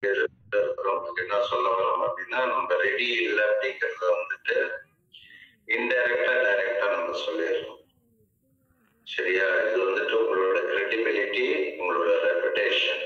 இருக்கிறவங்களுக்கு என்ன சொல்ல வரோம் அப்படின்னா நம்ம ரெடி இல்லை அப்படிங்கறத வந்துட்டு இன்டைரக்டா டைரக்டா நம்ம சொல்லிடுறோம் சரியா இது வந்துட்டு உங்களோட கிரெடிபிலிட்டி உங்களோட ரெப்புடேஷன்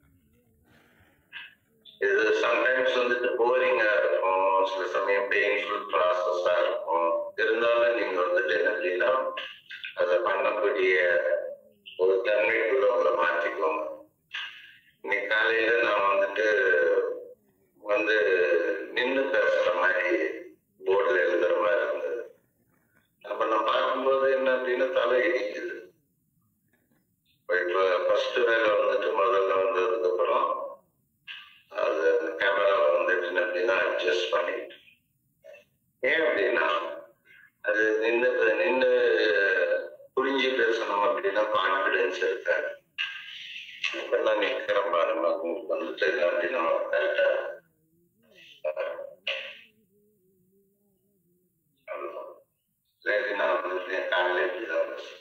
இது சம்டைம்ஸ் வந்துட்டு போரிங்கா இருக்கும் சில சமயம் பெயின்ஃபுல் ப்ராசஸா இருக்கும் இருந்தாலும் நீங்க வந்துட்டு என்ன அப்படின்னா அதை பண்ணக்கூடிய ஒரு தன்மைக்குள்ள உங்களை மாத்திக்கோங்க இன்னைக்கு காலையில நான் வந்துட்டு வந்து நின்று பேசுற மாதிரி போர்டில் எழுதுற மாதிரி இருந்தது அப்ப நான் பார்க்கும்போது என்ன அப்படின்னா தலை இடிக்குது இப்போ ஃபர்ஸ்ட் வேலை வந்துட்டு முதல்ல வந்ததுக்கு அப்புறம் அது கேமரா வந்துட்டு என்ன அப்படின்னா அட்ஜஸ்ட் பண்ணிட்டு ஏன் அப்படின்னா அது நின்று நின்று புரிஞ்சு பேசணும் அப்படின்னா கான்ஃபிடென்ஸ் இருக்காது இப்ப நான் நிக்கிறேன் பாருங்க உங்களுக்கு வந்துட்டு என்ன அப்படின்னா கரெக்டா இல்லாட்டி நான் வந்துட்டு என் காலையில இப்படிதான் பேசுறேன்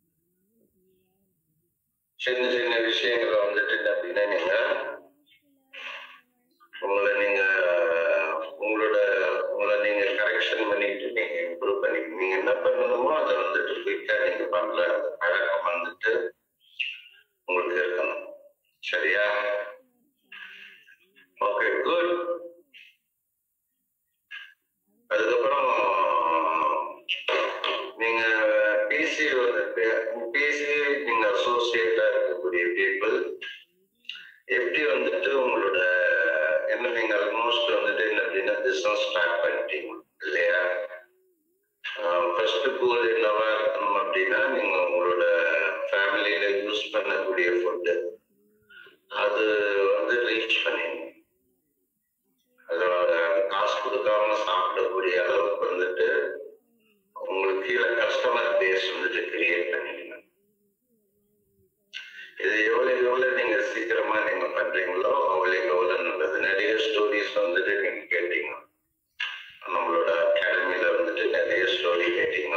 சின்ன சின்ன விஷயங்களை வந்துட்டு என்ன அப்படின்னா நீங்க உங்களை நீங்க உங்களோட உங்களை நீங்க கரெக்ஷன் பண்ணிட்டு நீங்க இம்ப்ரூவ் பண்ணி நீங்க என்ன பண்ணணுமோ அதை வந்துட்டு குயிக்கா நீங்க பண்ணல அந்த பழக்கம் வந்துட்டு உங்களுக்கு இருக்கணும் சரியா ஓகே குட் அதுக்கப்புறம் நீங்க பிசி பிசி நீங்க அசோசியேட்டா இருக்கக்கூடிய பீப்புள் எப்படி வந்துட்டு உங்களோட என்ன நீங்க ஆல்மோஸ்ட் வந்துட்டு என்ன அப்படின்னா பிசினஸ் ஸ்டார்ட் பண்ணிட்டீங்க இல்லையா ஃபர்ஸ்ட் கோல் என்னவா இருக்கணும் அப்படின்னா நீங்க உங்களோட ஃபேமிலியில யூஸ் பண்ணக்கூடிய ஃபுட்டு அது வந்து ரீச் பண்ணிடணும் அதோட காசு கொடுக்காம சாப்பிடக்கூடிய அளவுக்கு வந்துட்டு உங்களுக்கு கீழே கஸ்டமர் பேஸ் வந்துட்டு கிரியேட் பண்ணிக்கணும் இது எவ்வளவு எவ்வளவு நீங்க சீக்கிரமா நீங்க பண்றீங்களோ அவ்வளவுக்கு எவ்வளவு நல்லது நிறைய ஸ்டோரிஸ் வந்துட்டு நீங்க கேட்டீங்க நம்மளோட அகாடமில வந்துட்டு நிறைய ஸ்டோரி கேட்டீங்க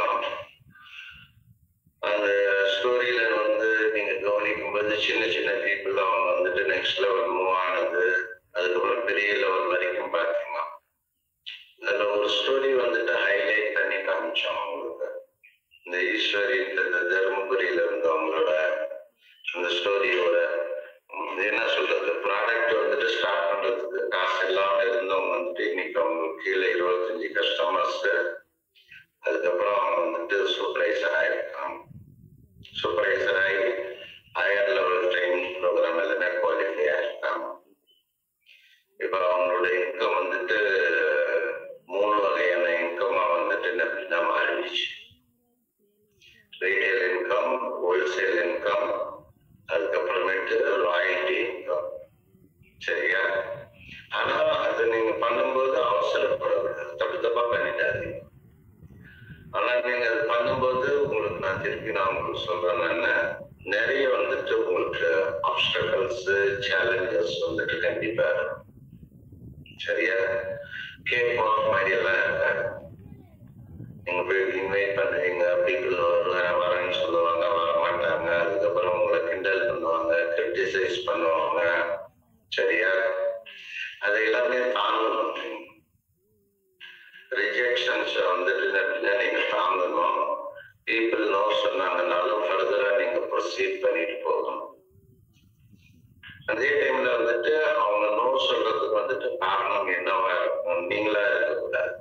அந்த ஸ்டோரியில வந்து நீங்க கவனிக்கும் போது சின்ன சின்ன பீப்புள் அவங்க வந்துட்டு நெக்ஸ்ட் லெவல் மூவ் ஆனது அதுக்கப்புறம் பெரிய லெவல் வரைக்கும் பார்த்தீங்க அதுல ஒரு ஸ்டோரி வந்துட்டு ஹைலைட் பண்ணி காமிச்சோம் அவங்களுக்கு இந்த ஈஸ்வரி இந்த தருமபுரியில இருந்தவங்களோட அந்த ஸ்டோரியோட என்ன சொல்றது ப்ராடக்ட் வந்துட்டு ஸ்டார்ட் பண்றதுக்கு காசு இல்லாம இருந்தவங்க வந்துட்டு இன்னைக்கு அவங்களுக்கு கீழே இருபத்தஞ்சு கஸ்டமர்ஸ் அதுக்கப்புறம் அவங்க வந்துட்டு சூப்பர்வைசர் ஆயிருக்காங்க சூப்பர்வைசர் ஆகி ஹையர் லெவல் ட்ரைனிங் ப்ரோக்ராம் எல்லாமே குவாலிஃபை ஆயிருக்காங்க இப்போ அவங்களோட இன்கம் வந்துட்டு மூணு வகையான இன்கமா வந்துட்டு என்ன அப்படின்னா மாறிடுச்சு ரீட்டைல் இன்கம் ஹோல்சேல் இன்கம் அதுக்கப்புறமேட்டு ராயல்டி இன்கம் சரியா ஆனா அதை நீங்க பண்ணும்போது அவசரப்படக்கூடாது தப்பு தப்பா பண்ணிட்டாதீங்க ஆனா நீங்க அது பண்ணும்போது உங்களுக்கு நான் திருப்பி நான் உங்களுக்கு சொல்றேன் என்ன நிறைய வந்துட்டு உங்களுக்கு ஆப்ஸ்டக்கல்ஸ் சேலஞ்சஸ் வந்துட்டு கண்டிப்பா இருக்கும் சரியா கேக் வாக் மாதிரி எல்லாம் இருக்காது நீங்க போய் இன்வைட் பண்ணுவீங்க பீப்புள் வருவேன் வரேன்னு சொல்லுவாங்க வர மாட்டாங்க அதுக்கப்புறம் உங்களை கிண்டல் பண்ணுவாங்க கிரிட்டிசைஸ் பண்ணுவாங்க சரியா அது எல்லாமே தாங்கணும் ரிஜெக்ஷன்ஸ் வந்துட்டு அப்படின்னா நீங்க தாங்கணும் பீப்புள் நோ சொன்னாங்கனாலும் ஃபர்தரா நீங்க ப்ரொசீட் பண்ணிட்டு போகணும் அதே டைம்ல வந்துட்டு அவங்க நோ சொல்றதுக்கு வந்துட்டு காரணம் என்னவா இருக்கும் நீங்களா இருக்கக்கூடாது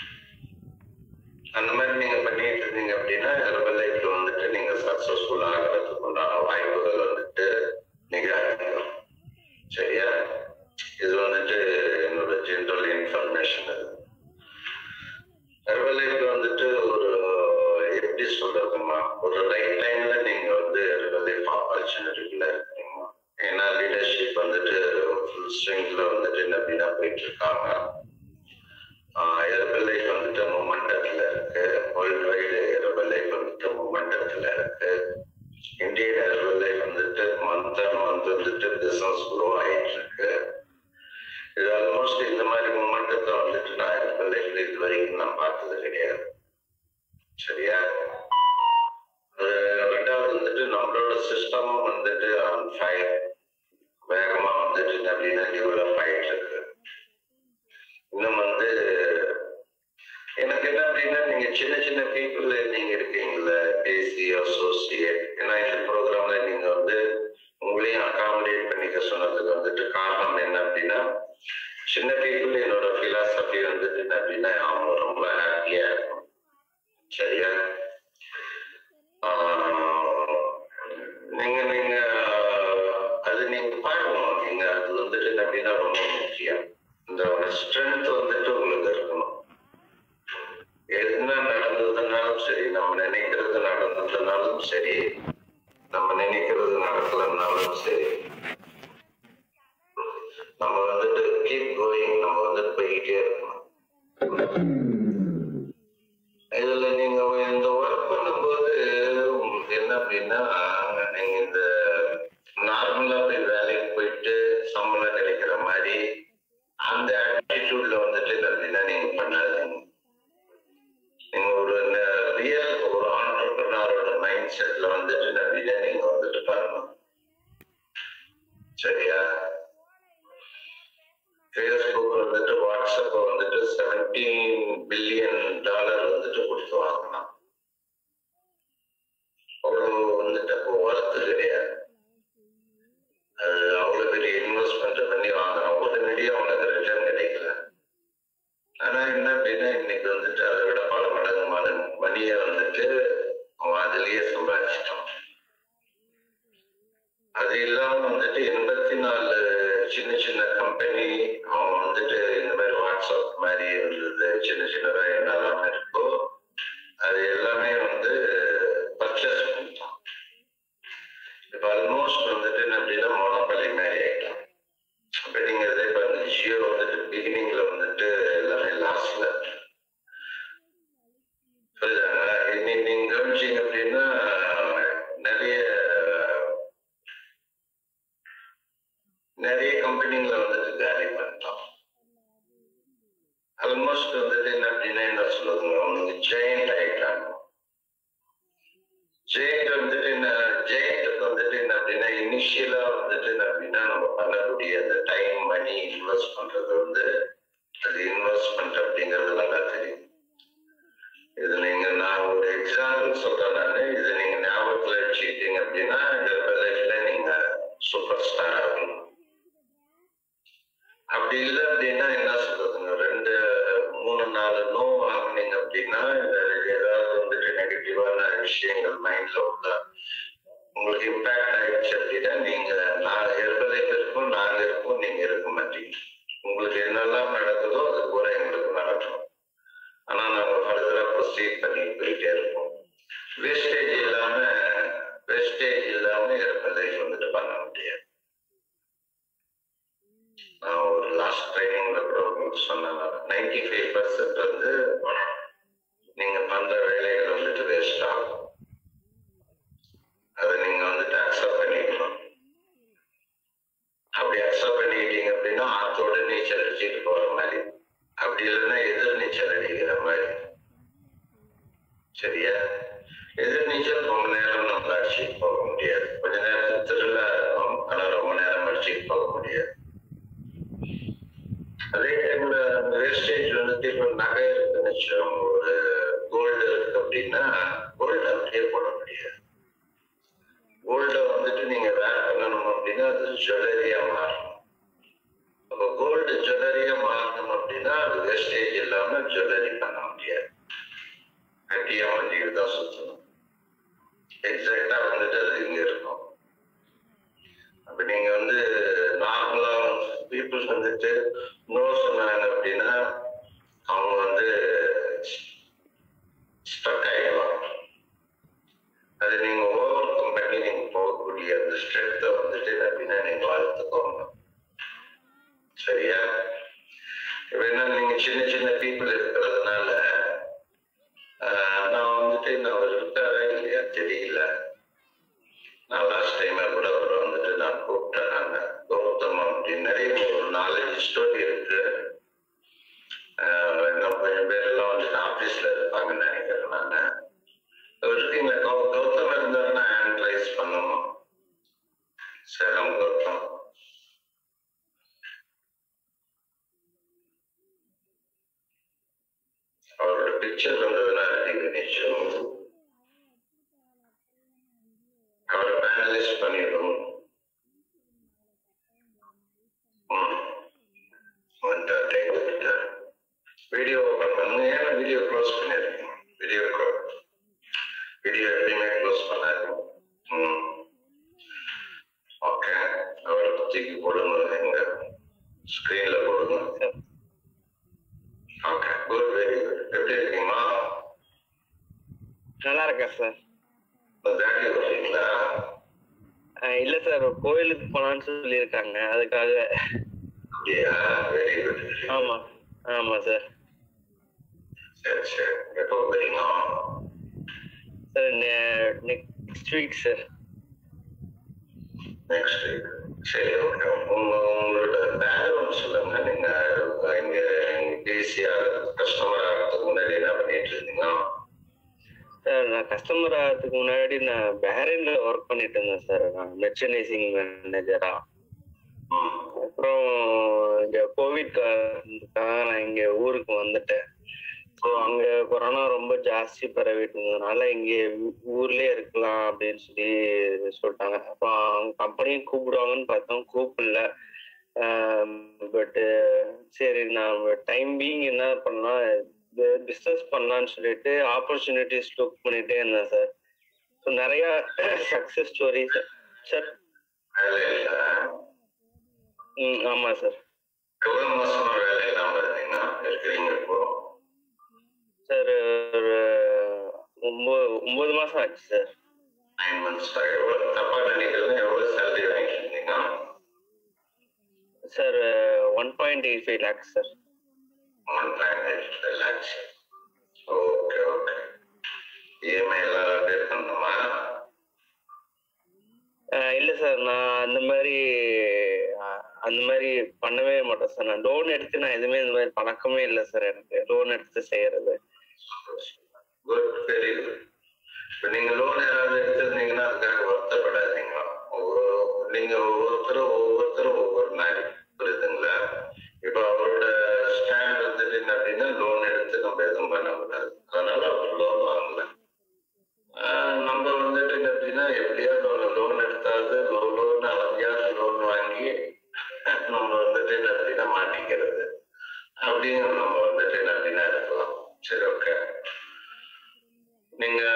அந்த மாதிரி நீங்க பண்ணிட்டு இருந்தீங்க அப்படின்னா ஹெர்பல் லைஃப்ல வந்துட்டு நீங்க சக்சஸ்ஃபுல் ஆகிறதுக்கு உண்டான வாய்ப்புகள் வந்துட்டு மிக அதிகம் சரியா இது வந்துட்டு என்னோட ஜென்ரல் இன்ஃபர்மேஷன் இது ஹெர்பல் லைஃப்ல வந்துட்டு ஒரு எப்படி சொல்றதுமா ஒரு ரைட் டைம்ல நீங்க வந்து ஹெர்பல் லைஃப் ஆப்பர்ச்சுனிட்டிக்குள்ள இருக்கீங்க ஏன்னா லீடர்ஷிப் வந்துட்டு ஃபுல் ஸ்ட்ரெங்க்ல வந்துட்டு என்ன அப்படின்னா போயிட்டு இருக்காங்க ஹெர்பல் லைஃப் வந்துட்டு மொமெண்டத்துல இருக்கு வேர்ல்டு வைடு ஹெர்பல் லைஃப் வந்துட்டு மொமெண்டத்துல இருக்கு இந்தியன் ஹெர்பல் லைஃப் வந்துட்டு மந்த் அண்ட் மந்த் வந்துட்டு பிசினஸ் க்ரோ ஆயிட்டு இருக்கு இது ஆல்மோஸ்ட் இந்த மாதிரி மொமெண்டத்தை வந்துட்டு நான் ஹெர்பல் லைஃப்ல இது வரைக்கும் நான் பார்த்தது கிடையாது சரியா ரெண்டாவது வந்துட்டு நம்மளோட சிஸ்டம் வந்துட்டு ஆன் ஃபயர் வேகமா வந்துட்டு அப்படின்னா டெவலப் சின்ன பீப்புள் என்னோட பிலாசபி வந்துட்டு என்ன அப்படின்னா அவங்க ரொம்ப ஹாப்பியா இருக்கும் சரியா ஆஹ் நீங்க நீங்க அது நீங்க பார்க்கணும் நீங்க அது வந்துட்டு என்ன அப்படின்னா ரொம்ப முக்கியம் இந்த ஸ்ட்ரென்த் வந்துட்டு உங்களுக்கு இருக்கணும் என்ன நடந்ததுனாலும் சரி நம்ம நினைக்கிறது நடந்ததுனாலும் சரி நம்ம நினைக்கிறது நடக்கலன்னாலும் சரி நம்ம வந்துட்டு கீப் கோயிங் நம்ம வந்துட்டு போய்கிட்டே இருக்கணும் இதுல நீங்க இந்த ஒர்க் பண்ணும்போது உங்களுக்கு என்ன அப்படின்னா நீங்க இந்த நார்மலா போய் வேலைக்கு போயிட்டு சம்பளம் கிடைக்கிற மாதிரி அந்த ஆட்டிடியூட்ல வந்துட்டு என்ன அப்படின்னா நீங்க பண்ணாதீங்க நீங்க ஒரு ரியல் ஒரு ஆண்டர்பிரினரோட மைண்ட் செட்ல வந்துட்டு என்ன அப்படின்னா நீங்க வந்துட்டு பண்ணணும் சரியா ஃபேஸ்புக் வந்துட்டு வாட்ஸ்அப் வந்துட்டு செவன்டீன் பில்லியன் டாலர் வந்துட்டு கொடுத்து வாங்கலாம் அவ்வளோ வந்துட்டு அப்போ வரத்து கிடையாது அது அவ்வளோ பெரிய இன்வெஸ்ட்மெண்ட் பண்ணி வாங்குறோம் உடனடியாக அவனுக்கு ரிட்டர்ன் கிடைக்கல ஆனா என்ன அப்படின்னா இன்னைக்கு வந்துட்டு அதை விட பல மடங்கு மன மணியை வந்துட்டு அவன் அதுலயே சம்பாதிச்சிட்டான் அது இல்லாம வந்துட்டு எண்பத்தி நாலு சின்ன சின்ன கம்பெனி அவன் வந்துட்டு இந்த மாதிரி வாட்ஸ்அப் மாதிரி இருந்தது சின்ன சின்னதா என்னெல்லாம் இருக்கோ அது எல்லாமே வந்து பர்ச்சேஸ் பண்ணிட்டான் இப்ப ஆல்மோஸ்ட் வந்துட்டு என்ன அப்படின்னா மொனப்பள்ளி மாதிரி ஆயிட்டான் அப்ப நீங்க இதே பாருங்க ஜியோ வந்துட்டு பிகினிங்ல வந்துட்டு எல்லாமே லாஸ்ட்ல புரியுதாங்களா இனி நீங்க கவனிச்சீங்க அப்படின்னா நிறைய நிறைய கம்பெனிங்களை வந்துட்டு காலி பண்ணிட்டோம் ஆல்மோஸ்ட் வந்துட்டு என்ன அப்படின்னா என்ன சொல்லுவாங்க அவனுக்கு ஜெயண்ட் ஆயிட்டாங்க ஜெயண்ட் வந்துட்டு என்ன ஜெயண்ட் வந்துட்டு என்ன அப்படின்னா இனிஷியலா வந்துட்டு என்ன அப்படின்னா நம்ம பண்ணக்கூடிய அந்த டைம் மணி இன்வெஸ்ட் பண்றது வந்து அது இன்வெஸ்ட்மெண்ட் அப்படிங்கிறது நல்லா தெரியும் இது நீங்க நான் ஒரு எக்ஸாம்பிள் சொல்றேன் நானு இது நீங்க ஞாபகத்துல வச்சுக்கிட்டீங்க அப்படின்னா இந்த லைஃப்ல நீங்க சூப்பர் ஸ்டார் ஆகணும் அப்படி இல்லை அப்படின்னா என்ன சொல்றதுங்க ரெண்டு மூணு நாலு நோ வாங்கினீங்க அப்படின்னா இந்த ஏதாவது வந்துட்டு நெகட்டிவான விஷயங்கள் மைண்ட்ல உள்ள உங்களுக்கு இம்பாக்ட் ஆயிடுச்சு அப்படின்னா நீங்க நான் ஹெர்பலைஃப் இருக்கும் நாங்க இருப்போம் நீங்க இருக்க மாட்டீங்க உங்களுக்கு என்னெல்லாம் நடக்குதோ அது கூட எங்களுக்கு நடக்கும் ஆனா நாங்க ஃபர்தரா ப்ரொசீட் பண்ணி போயிட்டே இருப்போம் வேஸ்டேஜ் இல்லாம வேஸ்டேஜ் இல்லாம ஹெர்பலைஃப் வந்துட்டு பண்ண முடியாது நான் ஒரு லாஸ்ட் ட்ரைனிங்ல கூட உங்களுக்கு சொன்னேன் நைன்டி ஃபைவ் பர்சன்ட் வந்து நீங்க பண்ற வேலைகள் வந்துட்டு வேஸ்ட் ஆகும் அதை நீங்க வந்துட்டு அக்செப்ட் பண்ணிக்கணும் அப்படி அக்செப்ட் பண்ணிக்கிட்டீங்க அப்படின்னா ஆத்தோட நீச்சல் அடிச்சுட்டு போற மாதிரி அப்படி இல்லைன்னா எதிர் நீச்சல் அடிக்கிற மாதிரி சரியா எதிர் நீச்சல் ரொம்ப நேரம் நம்ம அடிச்சுட்டு போக முடியாது கொஞ்ச நேரத்துக்கு திருவிழா இருக்கும் ஆனா ரொம்ப நேரம் அடிச்சுட்டு போக முடியாது அதே டைம்ல வேஸ்டேஜ் வந்துட்டு இப்ப நகை இருக்குன்னு வச்சுக்கோங்க ஒரு கோல்டு இருக்கு அப்படின்னா கோல்டு அப்படியே போட முடியாது கோல்டை வந்துட்டு நீங்க வேர் பண்ணணும் அப்படின்னா அது ஜுவல்லரியா மாறணும் அப்போ கோல்டு ஜுவல்லரியா மாறணும் அப்படின்னா அது வேஸ்டேஜ் இல்லாம ஜுவல்லரி பண்ண முடியாது கட்டியா வண்டிக்கு தான் சுத்தணும் எக்ஸாக்டா வந்துட்டு அது இங்க இருக்கும் அப்ப நீங்க வந்து நார்மலா பீப்புள்ஸ் வந்துட்டு நோ சொன்னாங்க அப்படின்னா அவங்க வந்து ஸ்டக் ஆயிடுவாங்க அது நீங்க ஓவர் கம் பண்ணி நீங்க போகக்கூடிய அந்த ஸ்ட்ரென்த்தை வந்துட்டு அப்படின்னா நீங்க வளர்த்துக்கோங்க சரியா இப்ப என்ன நீங்க சின்ன சின்ன பீப்புள் இருக்கிறதுனால ஆஹ், நான் வந்துட்டு நான் அவர் இருக்காரா இல்லையா தெரியல நான் லாஸ்ட் டைம் கூட அவர் வந்துட்டு நான் கூப்பிட்டேன் நான் கௌதம் அப்படின்னு நிறைய ஒரு நாலஞ்சு ஸ்டோரி இருக்கு ஆஹ் இன்னும் கொஞ்சம் பேர் எல்லாம் வந்துட்டு ஆபீஸ்ல இருப்பாங்கன்னு நினைக்கிறேன் நான் இருக்கீங்க கௌ- கௌதம் இருந்தாருன்னா ஹேண்ட் ரைஸ் பண்ணணும் சேலம் கௌதம் அவரோட பிக்சர் வந்ததுன்னா ரெகக்னிஷன் அவரை பேனலிஸ்ட் பண்ணிடும் ம். வந்துட்டாரு ஸ்கிரீன்ல போடுங்க sir okay good very good எப்படி இருக்கீங்களா நல்லா இருக்கேன் சார் வேலைக்கு போறீங்களா அஹ் இல்ல சார் ஒரு கோயிலுக்கு போலான்னு சொல்லியிருக்காங்க அதுக்காக அப்படியா வெரி குட் ஆமா ஆமா சார் சரி சரி எப்போ போறீங்க sir next week sir next week சரி ஓகே உங்க உங்களோட பேக்ரவுண்ட் சொல்லுங்க நீங்க இங்க பிசிஆர் கஸ்டமர் ஆகிறதுக்கு முன்னாடி என்ன பண்ணிட்டு இருந்தீங்க சார் நான் கஸ்டமர் ஆகிறதுக்கு முன்னாடி நான் பேரன்ல ஒர்க் பண்ணிட்டு இருந்தேன் சார் நான் மெர்ச்சனைசிங் மேனேஜரா ம். அப்புறம் இங்க கோவிட் காரணத்துக்காக நான் இங்க ஊருக்கு வந்துட்டேன் ஸோ அங்க கொரோனா ரொம்ப ஜாஸ்தி பரவிட்டு இருந்ததுனால இங்கே ஊ- ஊர்லயே இருக்கலாம் அப்படின்னு சொல்லி சொல்லிட்டாங்க அப்போ கம்பெனியும் கூப்பிடுவாங்கன்னு பார்த்தோம் கூப்பிடல பட்டு சரி நான் டைம் பீங் என்ன பண்ணலாம் பிஸ்னஸ் பண்ணலாம்னு சொல்லிட்டு ஆப்பர்ச்சுனிட்டிஸ் லுக் பண்ணிட்டே இருந்தேன் சார் ஸோ நிறைய சக்ஸஸ் ஸ்டோரிஸ் சார் வேலை இல்ல ம் ஆமாம் சார் எவ்வளவு மாசமா வேலை இல்லாம இருந்தீங்க இருக்கிறீங்க இப்போ சார் ஒரு ஒம்பது ஒம்பது மாதம் ஆச்சு சார் நைன் மந்த்ஸ் எவ்வளவு தப்பா நினைக்கிறேன் எவ்வளவு சேலரி வாங்கிட்டு இருந்தீங்க sir one point eight five lakhs sir one lakh lakhs okay okay EMI எல்லாம் பே பண்ணணுமா இல்லை சார் நான் அந்த மாதிரி அஹ், அந்த மாதிரி பண்ணவே மாட்டேன் சார் நான் லோன் எடுத்து நான் எதுவுமே இந்த மாதிரி பழக்கமே இல்லை சார் எனக்கு லோன் எடுத்து செய்யறது குட் வெரி குட் இப்போ நீங்க லோன் ஏதாவது எடுத்திருந்தீங்கன்னா அதுக்காக வருத்தப்படாதீங்க ஒவ்வொரு- நீங்க ஒவ்வொருத்தரும் ஒவ்வொருத்தரும் ஒவ்வொரு மாதிரி புரியுதுங்களா இப்போ அவரோட ஸ்டாண்ட் வந்துட்டு என்ன அப்படின்னா லோன் எடுத்து நம்ம எதுவும் பண்ணக்கூடாது அதனால அவர் லோன் வாங்கல ஆஹ் நம்ம வந்துட்டு என்ன அப்படின்னா எப்படியாவது லோன் எடுத்தாவது லோன் லோன் அளவையாவது லோன் வாங்கி நம்ம வந்துட்டு என்ன அப்படின்னா மாட்டிக்கிறது அப்படின்னு நம்ம வந்துட்டு என்ன அப்படின்னா இருக்கலாம் சரி ஓகே நீங்க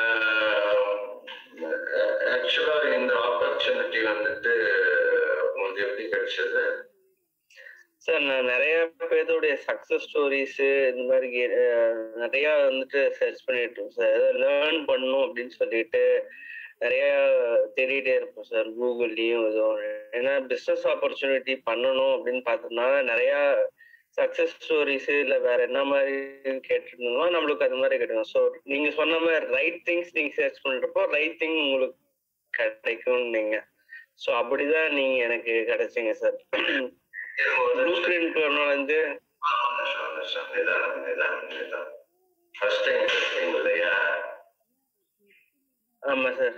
ஆக்சுவலா இந்த ஆப்பர்ச்சுனிட்டி வந்துட்டு உங்களுக்கு எப்படி கிடைச்சது சார் நான் நிறைய பேர்த்தோடைய சக்ஸஸ் ஸ்டோரிஸ் இந்த மாதிரி அஹ், நிறைய வந்துட்டு சர்ச் பண்ணிட்டு இருக்கேன் சார் ஏதோ லேர்ன் பண்ணணும் அப்படின்னு சொல்லிட்டு நிறைய தேடிட்டே இருப்போம் சார் கூகுள்லயும் இதுவும் ஏன்னா பிஸ்னஸ் ஆப்பர்ச்சுனிட்டி பண்ணணும் அப்படின்னு பார்த்தோம்னா நிறைய சக்ஸஸ் ஸ்டோரிஸ் இல்லை வேற என்ன மாதிரி கேட்டிருந்தோம்னா நம்மளுக்கு அது மாதிரி கிடைக்கும் ஸோ நீங்க சொன்ன மாதிரி ரைட் திங்ஸ் நீங்க சர்ச் பண்றப்போ ரைட் திங் உங்களுக்கு கிடைக்கும் நீங்க ஸோ அப்படிதான் நீங்க எனக்கு கிடைச்சீங்க சார் ப்ளூ பிரிண்ட் வந்து ஃபர்ஸ்ட் டைம் பேசுறீங்க இல்லையா ஆமா சார்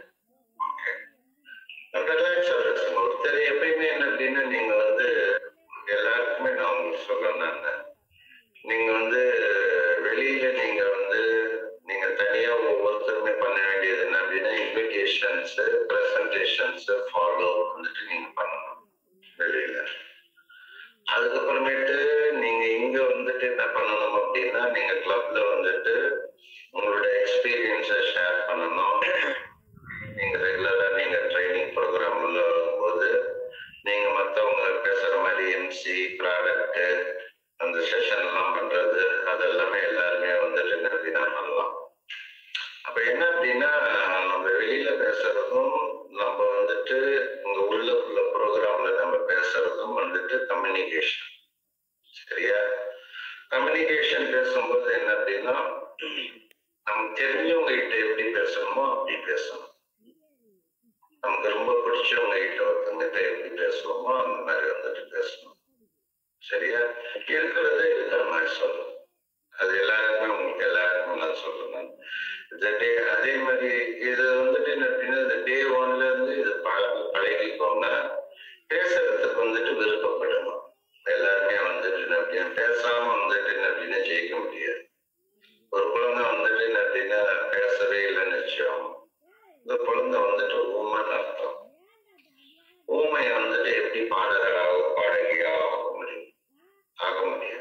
ரிலாக்ஸ் பேசுங்க ஒருத்தர் எப்பயுமே என்ன அப்படின்னா நீங்க வந்து எல்லாருக்குமே நான் உங்களுக்கு சொல்லணும் நீங்க வந்து வெளியில நீங்க வந்து நீங்க தனியா ஒவ்வொருத்தருமே பண்ண வேண்டியது என்ன அப்படின்னா இன்விடேஷன்ஸ் பிரசன்டேஷன்ஸ் ஃபாலோ வந்துட்டு நீங்க பண்ணணும் வெளியில அதுக்கப்புறமேட்டு நீங்க இங்க வந்துட்டு என்ன பண்ணணும் அப்படின்னா நீங்க கிளப்ல வந்துட்டு உங்களோட எக்ஸ்பீரியன்ஸை ஷேர் பண்ணணும் நீங்க ரெகுலரா நீங்க ட்ரைனிங் ப்ரோக்ராம்ல வரும்போது நீங்க மத்தவங்க பேசுற மாதிரி எம்சி ப்ராடக்ட் அந்த செஷன் எல்லாம் பண்றது அதெல்லாமே எல்லாருமே வந்துட்டு என்ன அப்படின்னா பண்ணலாம் அப்ப என்ன அப்படின்னா நம்ம வெளியில பேசுறதும் நம்ம வந்துட்டு இங்க உள்ள உள்ள ப்ரோக்ராம்ல நம்ம பேசுறதும் வந்துட்டு கம்யூனிகேஷன் சரியா கம்யூனிகேஷன் பேசும்போது என்ன அப்படின்னா நமக்கு தெரிஞ்சவங்க கிட்ட எப்படி பேசணுமோ அப்படி பேசணும் நமக்கு ரொம்ப பிடிச்சவங்க கிட்ட ஒருத்தங்கிட்ட எப்படி பேசுவோமோ அந்த மாதிரி வந்துட்டு பேசணும் சரியா இருக்கிறத இருக்கிற மாதிரி சொல்லணும் அது எல்லாருக்குமே உங்களுக்கு எல்லாருக்குமே நான் சொல்றேன் இந்த டே அதே மாதிரி இது வந்துட்டு என்ன அப்படின்னா இந்த டே ஒன்ல இருந்து இது பழ- பழகிக்கோங்க பேசுறதுக்கு வந்துட்டு விருப்பப்படணும் எல்லாருமே வந்துட்டு என்ன அப்படின்னா பேசாம வந்துட்டு என்ன அப்படின்னா ஜெயிக்க முடியாது ஒரு குழந்தை வந்துட்டு என்ன அப்படின்னா பேசவே இல்லைன்னு வச்சோம் இந்த குழந்தை வந்துட்டு ஊமைன்னு அர்த்தம் ஊமையை வந்துட்டு எப்படி பாடகராக பாடகியா ஆக முடியும் ஆக முடியாது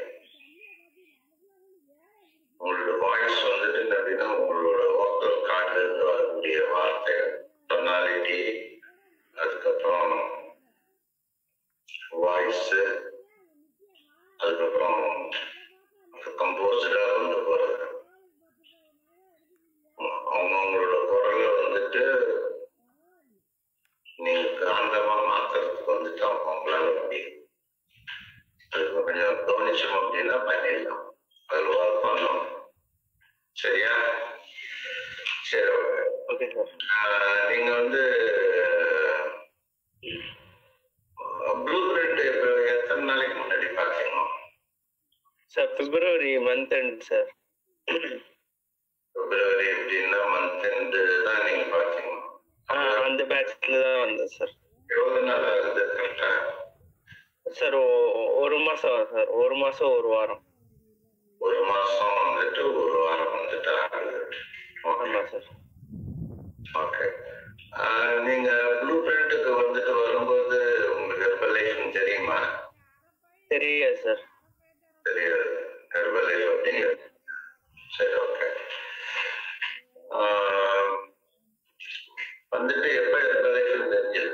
உங்களோட வாய்ஸ் வந்துட்டு என்ன அப்படின்னா உங்களோட வோக்கல் கார்டுல இருந்து வரக்கூடிய வார்த்தைகள் டொனாலிட்டி அதுக்கப்புறம் வாய்ஸ் அதுக்கப்புறம் கம்போஸ்டா கொண்டு போறது அவங்கவுங்களோட குரலை வந்துட்டு நீங்க காந்தமா மாத்துறதுக்கு வந்துட்டு அவங்களால முடியும் அதுக்கு கொஞ்சம் கவனிச்சோம் அப்படின்னா பண்ணிடலாம் அதில் ஒர்க் பண்ணோம் சரியா சரி ஓகே ஓகே சார் நீங்க வந்து ப்ளூ பிரிண்ட் எத்தனை நாளைக்கு முன்னாடி பார்த்தீங்க sir February month end sir February எப்படின்னா மந்த் எண்டு தான் நீங்க பார்த்தீங்க ஆ அந்த பேட்ச்ல தான் வந்தேன் சார் எவ்வளவு நாள் ஆகுது கரெக்டா சார் ஒரு மாசம் சார் ஒரு மாசம் ஒரு வாரம் ஒரு மாசம் வந்துட்டு ஒரு வாரம் வந்துட்டு ஆகுது ஆமா சார் ஓகே நீங்க ப்ளூ பிரிண்ட்டுக்கு வந்துட்டு வரும்போது உங்களுக்கு ஹெர்பலைஃப் தெரியுமா தெரியாது சார் தெரியாது ஹெர்பலைஃப் அப்படிங்கிறது சரி ஓகே வந்துட்டு எப்ப ஹெர்பலைஃப் தெரிஞ்சது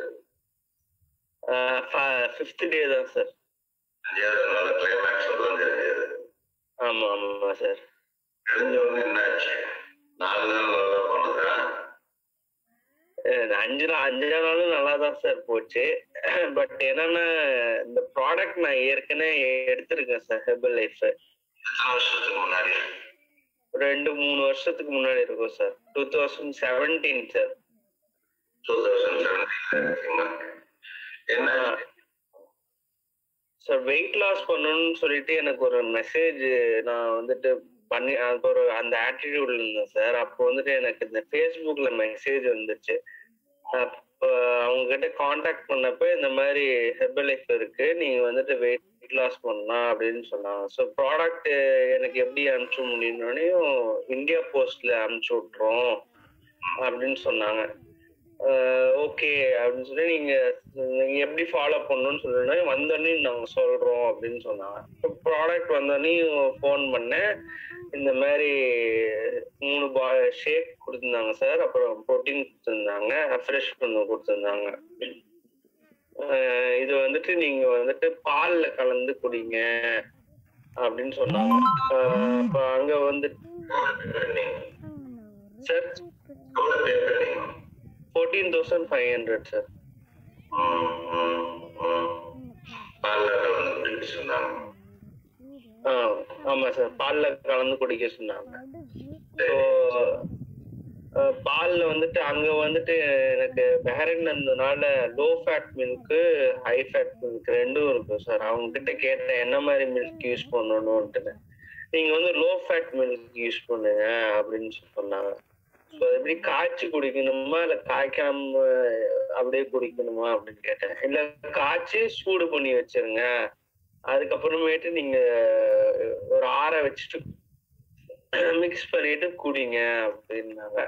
ஃபிஃப்த் டே தான் சார் அஞ்சாவது நாள் கிளைமேக்ஸ் தான் தெரிஞ்சது ஆமா ஆமா சார் தெரிஞ்ச உடனே என்னாச்சு நாலு நாள் நல்லா போனதா அஹ் அஞ்சு நாள் அஞ்சு நாளும் நல்லா தான் சார் போச்சு பட் என்னன்னா இந்த ப்ராடக்ட் நான் ஏற்கனவே எடுத்திருக்கேன் சார் ஹெர்பல் லைஃப் எத்தனை வருஷத்துக்கு முன்னாடி ரெண்டு மூணு வருஷத்துக்கு முன்னாடி இருக்கும் sir two thousand seventeen sir two thousand செவன்டீன்ல என்ன சார் வெயிட் லாஸ் பண்ணணும்னு சொல்லிட்டு எனக்கு ஒரு மெசேஜ் நான் வந்துட்டு பண்ணி அது ஒரு அந்த ஆட்டிடியூட்ல இருந்தேன் சார் அப்போ வந்துட்டு எனக்கு இந்த ஃபேஸ்புக்ல மெசேஜ் வந்துச்சு அப்போ அவங்க கிட்ட காண்டாக்ட் பண்ணப்ப இந்த மாதிரி ஹெர்பல் லைஃப் இருக்கு நீங்க வந்துட்டு வெயிட் லாஸ் பண்ணலாம் அப்படின்னு சொன்னாங்க ஸோ ப்ராடக்ட் எனக்கு எப்படி அனுப்பிச்சு முடியும்னோடனையும் இந்தியா போஸ்ட்ல அனுப்பிச்சு விட்றோம் அப்படின்னு சொன்னாங்க ஓகே அப்படின்னு சொல்லி நீங்க நீங்க எப்படி ஃபாலோ பண்ணணும்னு சொல்லுங்க வந்தோடனே நாங்க சொல்றோம் அப்படின்னு சொன்னாங்க ப்ராடக்ட் வந்தோடனே ஃபோன் பண்ணேன் இந்த மாதிரி மூணு பா ஷேக் கொடுத்துருந்தாங்க சார் அப்புறம் ப்ரோட்டீன் கொடுத்துருந்தாங்க ஃப்ரெஷ் பண்ண கொடுத்துருந்தாங்க அஹ் இது வந்துட்டு நீங்க வந்துட்டு பால்ல கலந்து குடிங்க அப்படின்னு சொன்னாங்க அஹ் அப்ப அங்க வந்து சார் எவ்வளவு பே பண்ணீங்க fourteen thousand five hundred sir ம், ம், ம். பால்ல கலந்து குடிக்க சொன்னாங்க ஆ ஆமா சார் பால்ல கலந்து குடிக்க சொன்னாங்க ஸோ பால்ல வந்துட்டு அங்க வந்துட்டு எனக்கு பேரன் இருந்ததுனால low fat milk high fat milk ரெண்டும் இருக்கும் சார் அவங்க கிட்ட கேட்டேன் என்ன மாதிரி மில்க் யூஸ் பண்ணணும்ட்டு நீங்க வந்து லோ ஃபேட் மில்க் யூஸ் பண்ணுங்க அப்படின்னு சொன்னாங்க ஸோ எப்படி காய்ச்சி குடிக்கணுமா இல்ல காய்க்காம அப்படியே குடிக்கணுமா அப்படின்னு கேட்டேன் இல்ல காய்ச்சி சூடு பண்ணி வச்சிருங்க அதுக்கப்புறமேட்டு நீங்க ஒரு ஆற வச்சுட்டு மிக்ஸ் பண்ணிட்டு குடிங்க அப்படின்னாங்க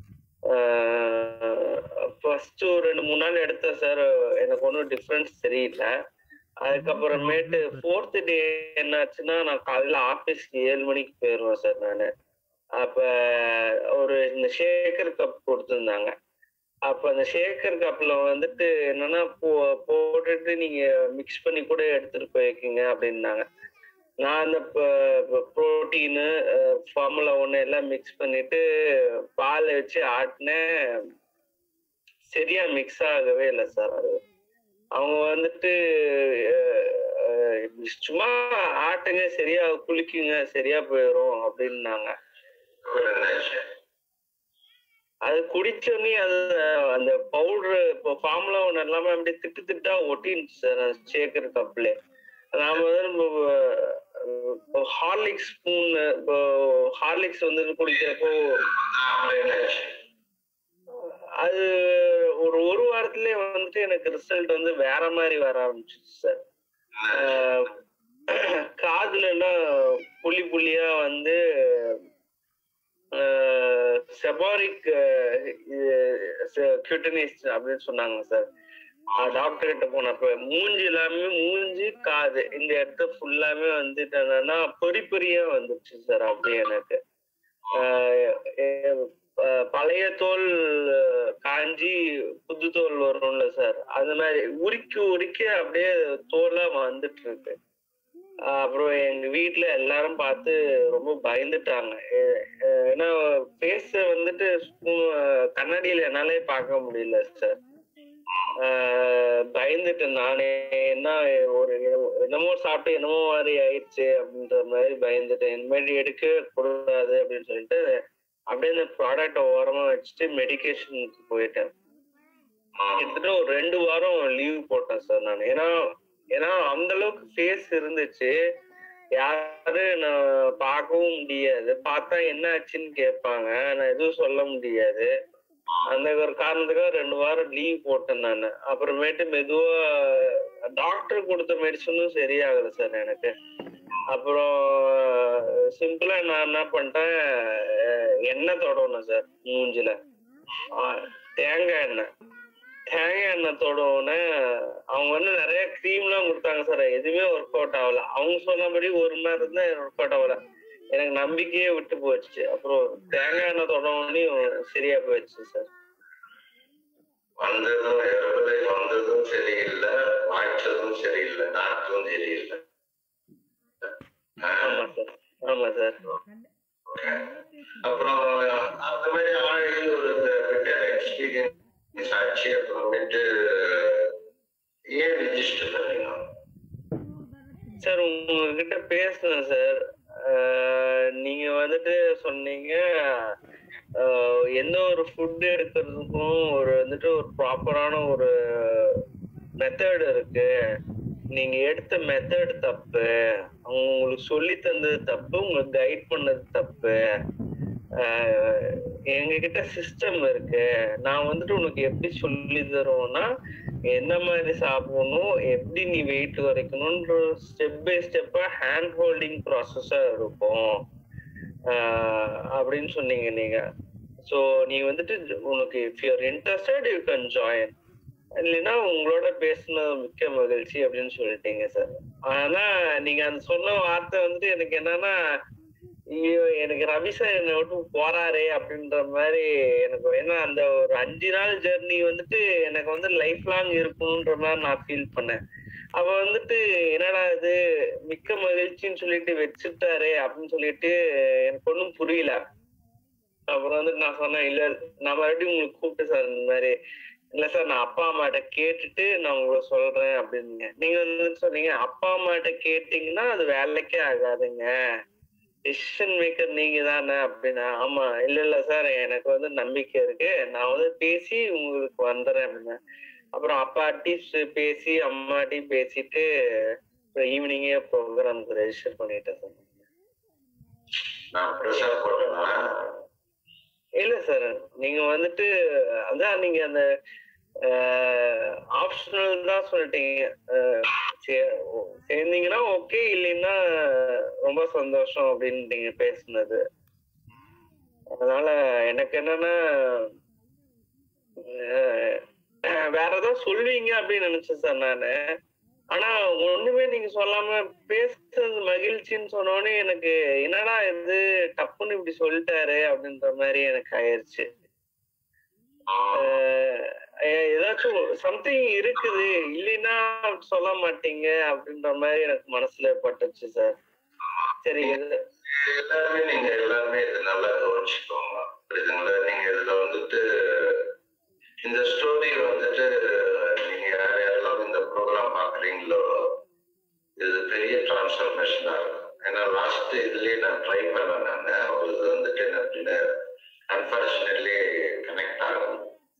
ஃபர்ஸ்ட் ஒரு ரெண்டு மூணு நாள் எடுத்தேன் சார் எனக்கு ஒன்றும் டிஃப்ரென்ஸ் தெரியல அதுக்கப்புறமேட்டு ஃபோர்த் டே என்னாச்சுன்னா நான் காலையில ஆஃபீஸ்க்கு ஏழு மணிக்கு போயிடுவேன் சார் நான் அப்ப ஒரு இந்த ஷேக்கர் கப் கொடுத்துருந்தாங்க அப்ப அந்த ஷேக்கர் கப்ல வந்துட்டு என்னன்னா போ- போட்டுட்டு நீங்க மிக்ஸ் பண்ணி கூட எடுத்துட்டு போய்க்கிங்க அப்படின்னாங்க நான் அந்த ப்ரோட்டீனு ஃபார்முலா ஒன்று எல்லாம் மிக்ஸ் பண்ணிட்டு பாலை வச்சு ஆட்டினேன் சரியா மிக்ஸ் ஆகவே இல்லை சார் அது அவங்க வந்துட்டு அஹ், அஹ், சும்மா ஆட்டுங்க சரியா குளிக்குங்க சரியா போயிடும் அப்படின்னாங்க அப்புறம் என்னாச்சு அது குடிச்சோடனே அது அந்த பவுடர் இப்போ ஃபார்முலா ஒன்று எல்லாமே அப்படியே திட்டு திட்டா ஒட்டிருச்சு சார் சேக்கர் கப்ல நாம வந்து இப்போ ஹார்லிக்ஸ் ஸ்பூன் இப்போ ஹார்லிக்ஸ் வந்து குடிக்கிறப்போ அப்புறம் என்னாச்சு அது ஒரு ஒரு வாரத்திலே வந்துட்டு எனக்கு ரிசல்ட் வந்து வேற மாதிரி வர ஆரம்பிச்சிச்சு சார் காதுல எல்லாம் புள்ளி புள்ளியா வந்து செபாரிக் கியூட்டனிஸ் அப்படின்னு சொன்னாங்க சார் டாக்டர் கிட்ட போனப்ப மூஞ்சி எல்லாமே மூஞ்சி காது இந்த இடத்த ஃபுல்லாமே வந்துட்டு என்னன்னா பொறி பொறியா வந்துருச்சு சார் அப்படியே எனக்கு ஆஹ் எ- ஆஹ் பழைய தோல் ஆஹ் காஞ்சி புது தோல் வரும்ல சார் அது மாதிரி உரிக்கி உரிக்க அப்படியே தோலா வந்துட்டு இருக்கு ஆஹ் அப்புறம் எங்க வீட்ல எல்லாரும் பார்த்து ரொம்ப பயந்துட்டாங்க ஏ- அஹ் ஏன்னா ஃபேஸ வந்துட்டு சும்மா கண்ணாடியில என்னாலே பார்க்க முடியல சார் பயந்துட்டேன் நானே என்ன ஒரு என்னமோ சாப்பிட்டு என்னமோ மாதிரி ஆயிடுச்சு அப்படின்ற மாதிரி பயந்துட்டேன் இந்த மாதிரி எடுக்க கூடாது அப்படின்னு சொல்லிட்டு அப்படியே இந்த ப்ராடக்ட் ஓரமா வச்சுட்டு மெடிகேஷனுக்கு போயிட்டேன் கிட்டத்தட்ட ஒரு ரெண்டு வாரம் லீவ் போட்டேன் சார் நான் ஏன்னா ஏன்னா அந்த அளவுக்கு ஃபேஸ் இருந்துச்சு யாரு நான் பார்க்கவும் முடியாது பார்த்தா என்ன ஆச்சுன்னு கேட்பாங்க நான் எதுவும் சொல்ல முடியாது அந்த ஒரு காரணத்துக்காக ரெண்டு வாரம் லீவ் போட்டேன் நான் அப்புறமேட்டு மெதுவா டாக்டர் கொடுத்த மெடிசனும் சரியாகல சார் எனக்கு அப்புறம் சிம்பிளா நான் என்ன பண்ணிட்டேன் அஹ் எண்ணெய் தொடணும் சார் மூஞ்சில ஆஹ் தேங்காய் எண்ணெய் தேங்காய் எண்ணெய் தொடவுனே அவங்க வந்து நிறைய க்ரீம்லாம் கொடுத்தாங்க சார் எதுவுமே ஒர்க் அவுட் ஆகல அவங்க சொன்னபடி ஒரு மணி நேரம் தான் ஒர்க் அவுட் ஆகல எனக்கு நம்பிக்கையே விட்டு போச்சு அப்புறம் தேங்காய் எண்ணெய் தொடவுனே சரியா போயிடுச்சு சார் வந்ததும் ஹெர்பலை வந்ததும் சரியில்லை வாய்ச்சதும் சரியில்லை டாக்டரும் சரியில்லை ஆமா சார் ஆமா சார் அப்புறம் அந்த மாதிரி ஆகி ஒரு பெட்டர் எக்ஸ்பீரியன்ஸ் ஆச்சு அப்புறமேட்டு ஏன் ரிஜிஸ்டர் பண்ணீங்க சார் உங்ககிட்ட பேசுனேன் சார் ஆஹ் நீங்க வந்துட்டு சொன்னீங்க ஆஹ் எந்த ஒரு ஃபுட் எடுக்கிறதுக்கும் ஒரு வந்துட்டு ஒரு ப்ராப்பரான ஒரு மெத்தட் இருக்கு நீங்க எடுத்த மெத்தட் தப்பு அவங்க உங்களுக்கு சொல்லி தந்தது தப்பு உங்களுக்கு கைட் பண்ணது தப்பு ஆஹ் எங்ககிட்ட சிஸ்டம் இருக்கு நான் வந்துட்டு உனக்கு எப்படி சொல்லி தருவோம்னா என்ன மாதிரி சாப்பிடணும் எப்படி நீ வெயிட் குறைக்கணும்ன்ற ஸ்டெப் பை ஸ்டெப்பா ஹேண்ட் ஹோல்டிங் ப்ராசஸா இருக்கும் ஆஹ் அப்படின்னு சொன்னீங்க நீங்க ஸோ நீ வந்துட்டு உனக்கு if you're interested you can join இல்லைன்னா உங்களோட பேசுனது மிக்க மகிழ்ச்சி அப்படின்னு சொல்லிட்டீங்க சார் ஆனா நீங்க அந்த சொன்ன வார்த்தை வந்துட்டு எனக்கு என்னன்னா ஐயோ எனக்கு ரவி சார் என்னை விட்டு போறாரே அப்படின்ற மாதிரி எனக்கு ஏன்னா அந்த ஒரு அஞ்சு நாள் ஜெர்னி வந்துட்டு எனக்கு வந்து லைஃப் லாங் இருக்கணுன்ற மாதிரி நான் ஃபீல் பண்ணேன் அப்ப வந்துட்டு என்னடா இது மிக்க மகிழ்ச்சின்னு சொல்லிட்டு வச்சுட்டாரே அப்படின்னு சொல்லிட்டு எனக்கு ஒன்றும் புரியல அப்புறம் வந்து நான் சொன்னேன் இல்ல நான் மறுபடியும் உங்களுக்கு கூப்பிட்டு சார் இந்த மாதிரி இல்ல சார் நான் அப்பா அம்மாட்ட கேட்டுட்டு நான் உங்களுக்கு சொல்றேன் அப்படின்னு நீங்க வந்து சொன்னீங்க அப்பா அம்மாட்ட கேட்டீங்கன்னா அது வேலைக்கே ஆகாதுங்க டிசிஷன் மேக்கர் நீங்க தானே அப்படின்னா ஆமா இல்ல இல்ல சார் எனக்கு வந்து நம்பிக்கை இருக்கு நான் வந்து பேசி உங்களுக்கு வந்துடுறேன் அப்படின்னா அப்புறம் அப்பாட்டையும் பேசி அம்மாட்டையும் பேசிட்டு அப்புறம் ஈவினிங்கே ப்ரோக்ராமுக்கு ரெஜிஸ்டர் பண்ணிட்டேன் சார் நான் ப்ரெஷர் போட்டேன்னா இல்ல சார் நீங்க வந்துட்டு அதான் நீங்க அந்த ஆப்ஷனல் தான் சொல்லிட்டீங்க அஹ் சே- ஓ- சேர்ந்தீங்கன்னா ஓகே இல்லைன்னா ரொம்ப சந்தோஷம் அப்படின்னு நீங்க பேசுனது அதனால எனக்கு என்னன்னா அஹ் வேற ஏதாவது சொல்லுவீங்க அப்படின்னு நினைச்சேன் சார் நானு ஆனா ஒண்ணுமே நீங்க சொல்லாம பேசுறது மகிழ்ச்சின்னு சொன்னோடனே எனக்கு என்னடா இது டப்புன்னு இப்படி சொல்லிட்டாரு அப்படின்ற மாதிரி எனக்கு ஆயிருச்சு அஹ் ஏ- ஏதாச்சும் சம்திங் இருக்குது இல்லைன்னா சொல்ல மாட்டீங்க அப்படின்ற மாதிரி எனக்கு மனசுல பட்டுச்சு சார் சரி இது- எல்லாருமே நீங்க எல்லாருமே இது நல்லா கவனிச்சுக்கோங்க புரியுதுங்களா நீங்க இதுல வந்துட்டு இந்த ஸ்டோரி வந்துட்டு நீங்க யார் யாரெல்லாம் இந்த ப்ரோக்ராம் பாக்குறீங்களோ இது பெரிய டிரான்ஸ்ஃபர்மேஷனா இருக்கும் ஏன்னா லாஸ்ட் இதுலயே நான் ட்ரை பண்ணேன் நான் இது வந்துட்டு என்ன அப்படின்னு அன்பார்ச்சுனேட்லி கனெக்ட் ஆகும்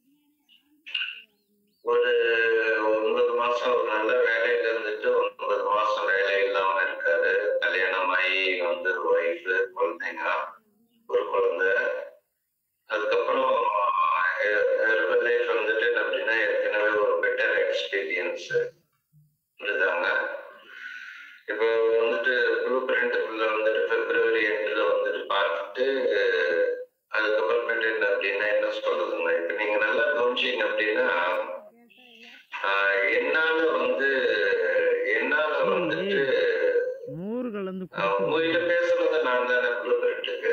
ஒரு ஒன்பது மாசம் ஒரு நல்ல வேலையில இருந்துட்டு ஒன்பது மாசம் வேலை இல்லாம இருக்காரு கல்யாணம் ஆகி வந்து ஒய்ஃப் குழந்தைங்க ஒரு குழந்தை அதுக்கப்புறம் ஹெர்பல் லைஃப் வந்துட்டு என்ன அப்படின்னா ஏற்கனவே ஒரு பெட்டர் எக்ஸ்பீரியன்ஸ் புரியுதாங்க இப்போ வந்துட்டு ப்ளூ பிரிண்ட்டுக்குள்ள வந்துட்டு பிப்ரவரி எண்டில் வந்துட்டு பார்த்துட்டு அதுக்கப்புறமேட்டு என்ன அப்படின்னா என்ன சொல்றதுங்க இப்போ நீங்க நல்லா கவனிச்சீங்க அப்படின்னா ஆஹ் என்னால வந்து என்னால வந்துட்டு மோர் கலந்து ஆஹ் உங்ககிட்ட பேசுறது நான் தானே ப்ளூ பிரிண்ட்டுக்கு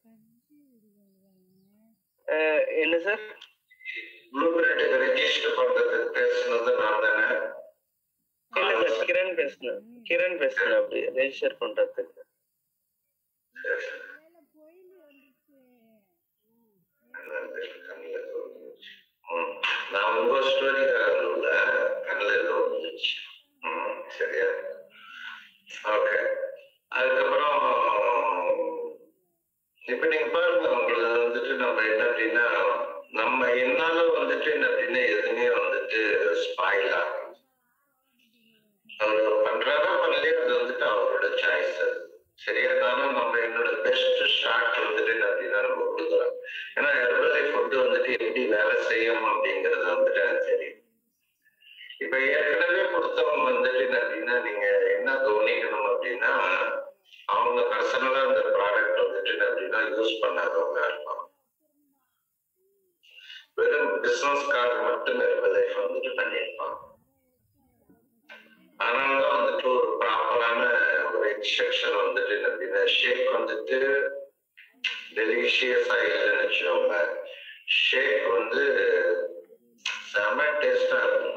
அஹ் என்ன சார் ப்ளூ பிரிண்ட்டுக்கு ரெஜிஸ்டர் பண்றதுக்கு பேசுனது நான் தானே இல்ல சார் கிரண் பேசுனேன் கிரண் பேசுறேன் அப்படி ரெஜிஸ்டர் பண்றதுக்கு சரி, சரி. கண்ணுல ஏதோ விழுந்துச்சு. ம். நான் உங்க ஸ்டோரி இல்ல கண்ணுல ஏதோ விழுந்துச்சு. ம், சரியா ஓகே அதுக்கப்புறம் இப்ப நீங்க பாருங்க உங்களுக்கு வந்துட்டு நம்ம என்ன அப்படின்னா நம்ம என்னால வந்துட்டு என்ன அப்படின்னா எதுவுமே வந்துட்டு ஸ்பாயில் ஆகும் அவர் பண்றாரா பண்ணலையோ அது வந்துட்டு அவரோட சாய்ஸ் அது சரியா நானும் நம்ம என்னோட பெஸ்ட் ஷாட் வந்துட்டு என்ன அப்படின்னா நம்ம கொடுக்குறோம் ஏன்னா ஹெர்பலை ஃபுட்டு வந்துட்டு எப்படி வேலை செய்யும் அப்படிங்கிறது வந்துட்டு எனக்கு தெரியும் இப்ப ஏற்கனவே கொடுத்தவங்க வந்துட்டு என்ன அப்படின்னா நீங்க என்ன கவனிக்கணும் அப்படின்னா அவங்க பர்சனலா அந்த ப்ராடக்ட் வந்துட்டு என்ன அப்படின்னா யூஸ் பண்ணாதவங்க இருப்பாங்க வெறும் பிசினஸ் கார்டு மட்டும் ஹெர்பலை வந்துட்டு பண்ணியிருப்பாங்க அதனாலதான் வந்துட்டு ஒரு ப்ராப்பரான ஒரு இன்ஸ்ட்ரக்ஷன் வந்துட்டு என்ன அப்படின்னா ஷேக் வந்துட்டு டெலிஷியஸா இல்லைன்னு வச்சுக்கோங்க ஷேக் வந்து செம டேஸ்டா இருக்கும்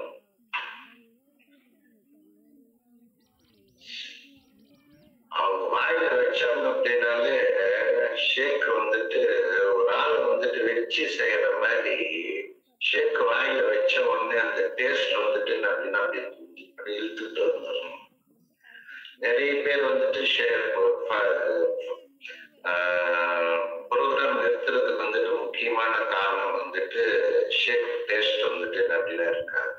அவங்க வாயில வச்சாங்க அப்படின்னாலே ஷேக் வந்துட்டு ஒரு ஆள் வந்துட்டு வச்சு செய்யற மாதிரி ஷேக் வாயில வச்ச உடனே அந்த டேஸ்ட் வந்துட்டு என்ன அப்படின்னா அப்படி அப்படி இழுத்துட்டு வந்துடும் நிறைய பேர் வந்துட்டு ஷேர் ப்ரோக்ராம் நிறுத்துறதுக்கு வந்துட்டு முக்கியமான காரணம் வந்துட்டு ஷேக் டேஸ்ட் வந்துட்டு என்ன அப்படின்னா இருக்காது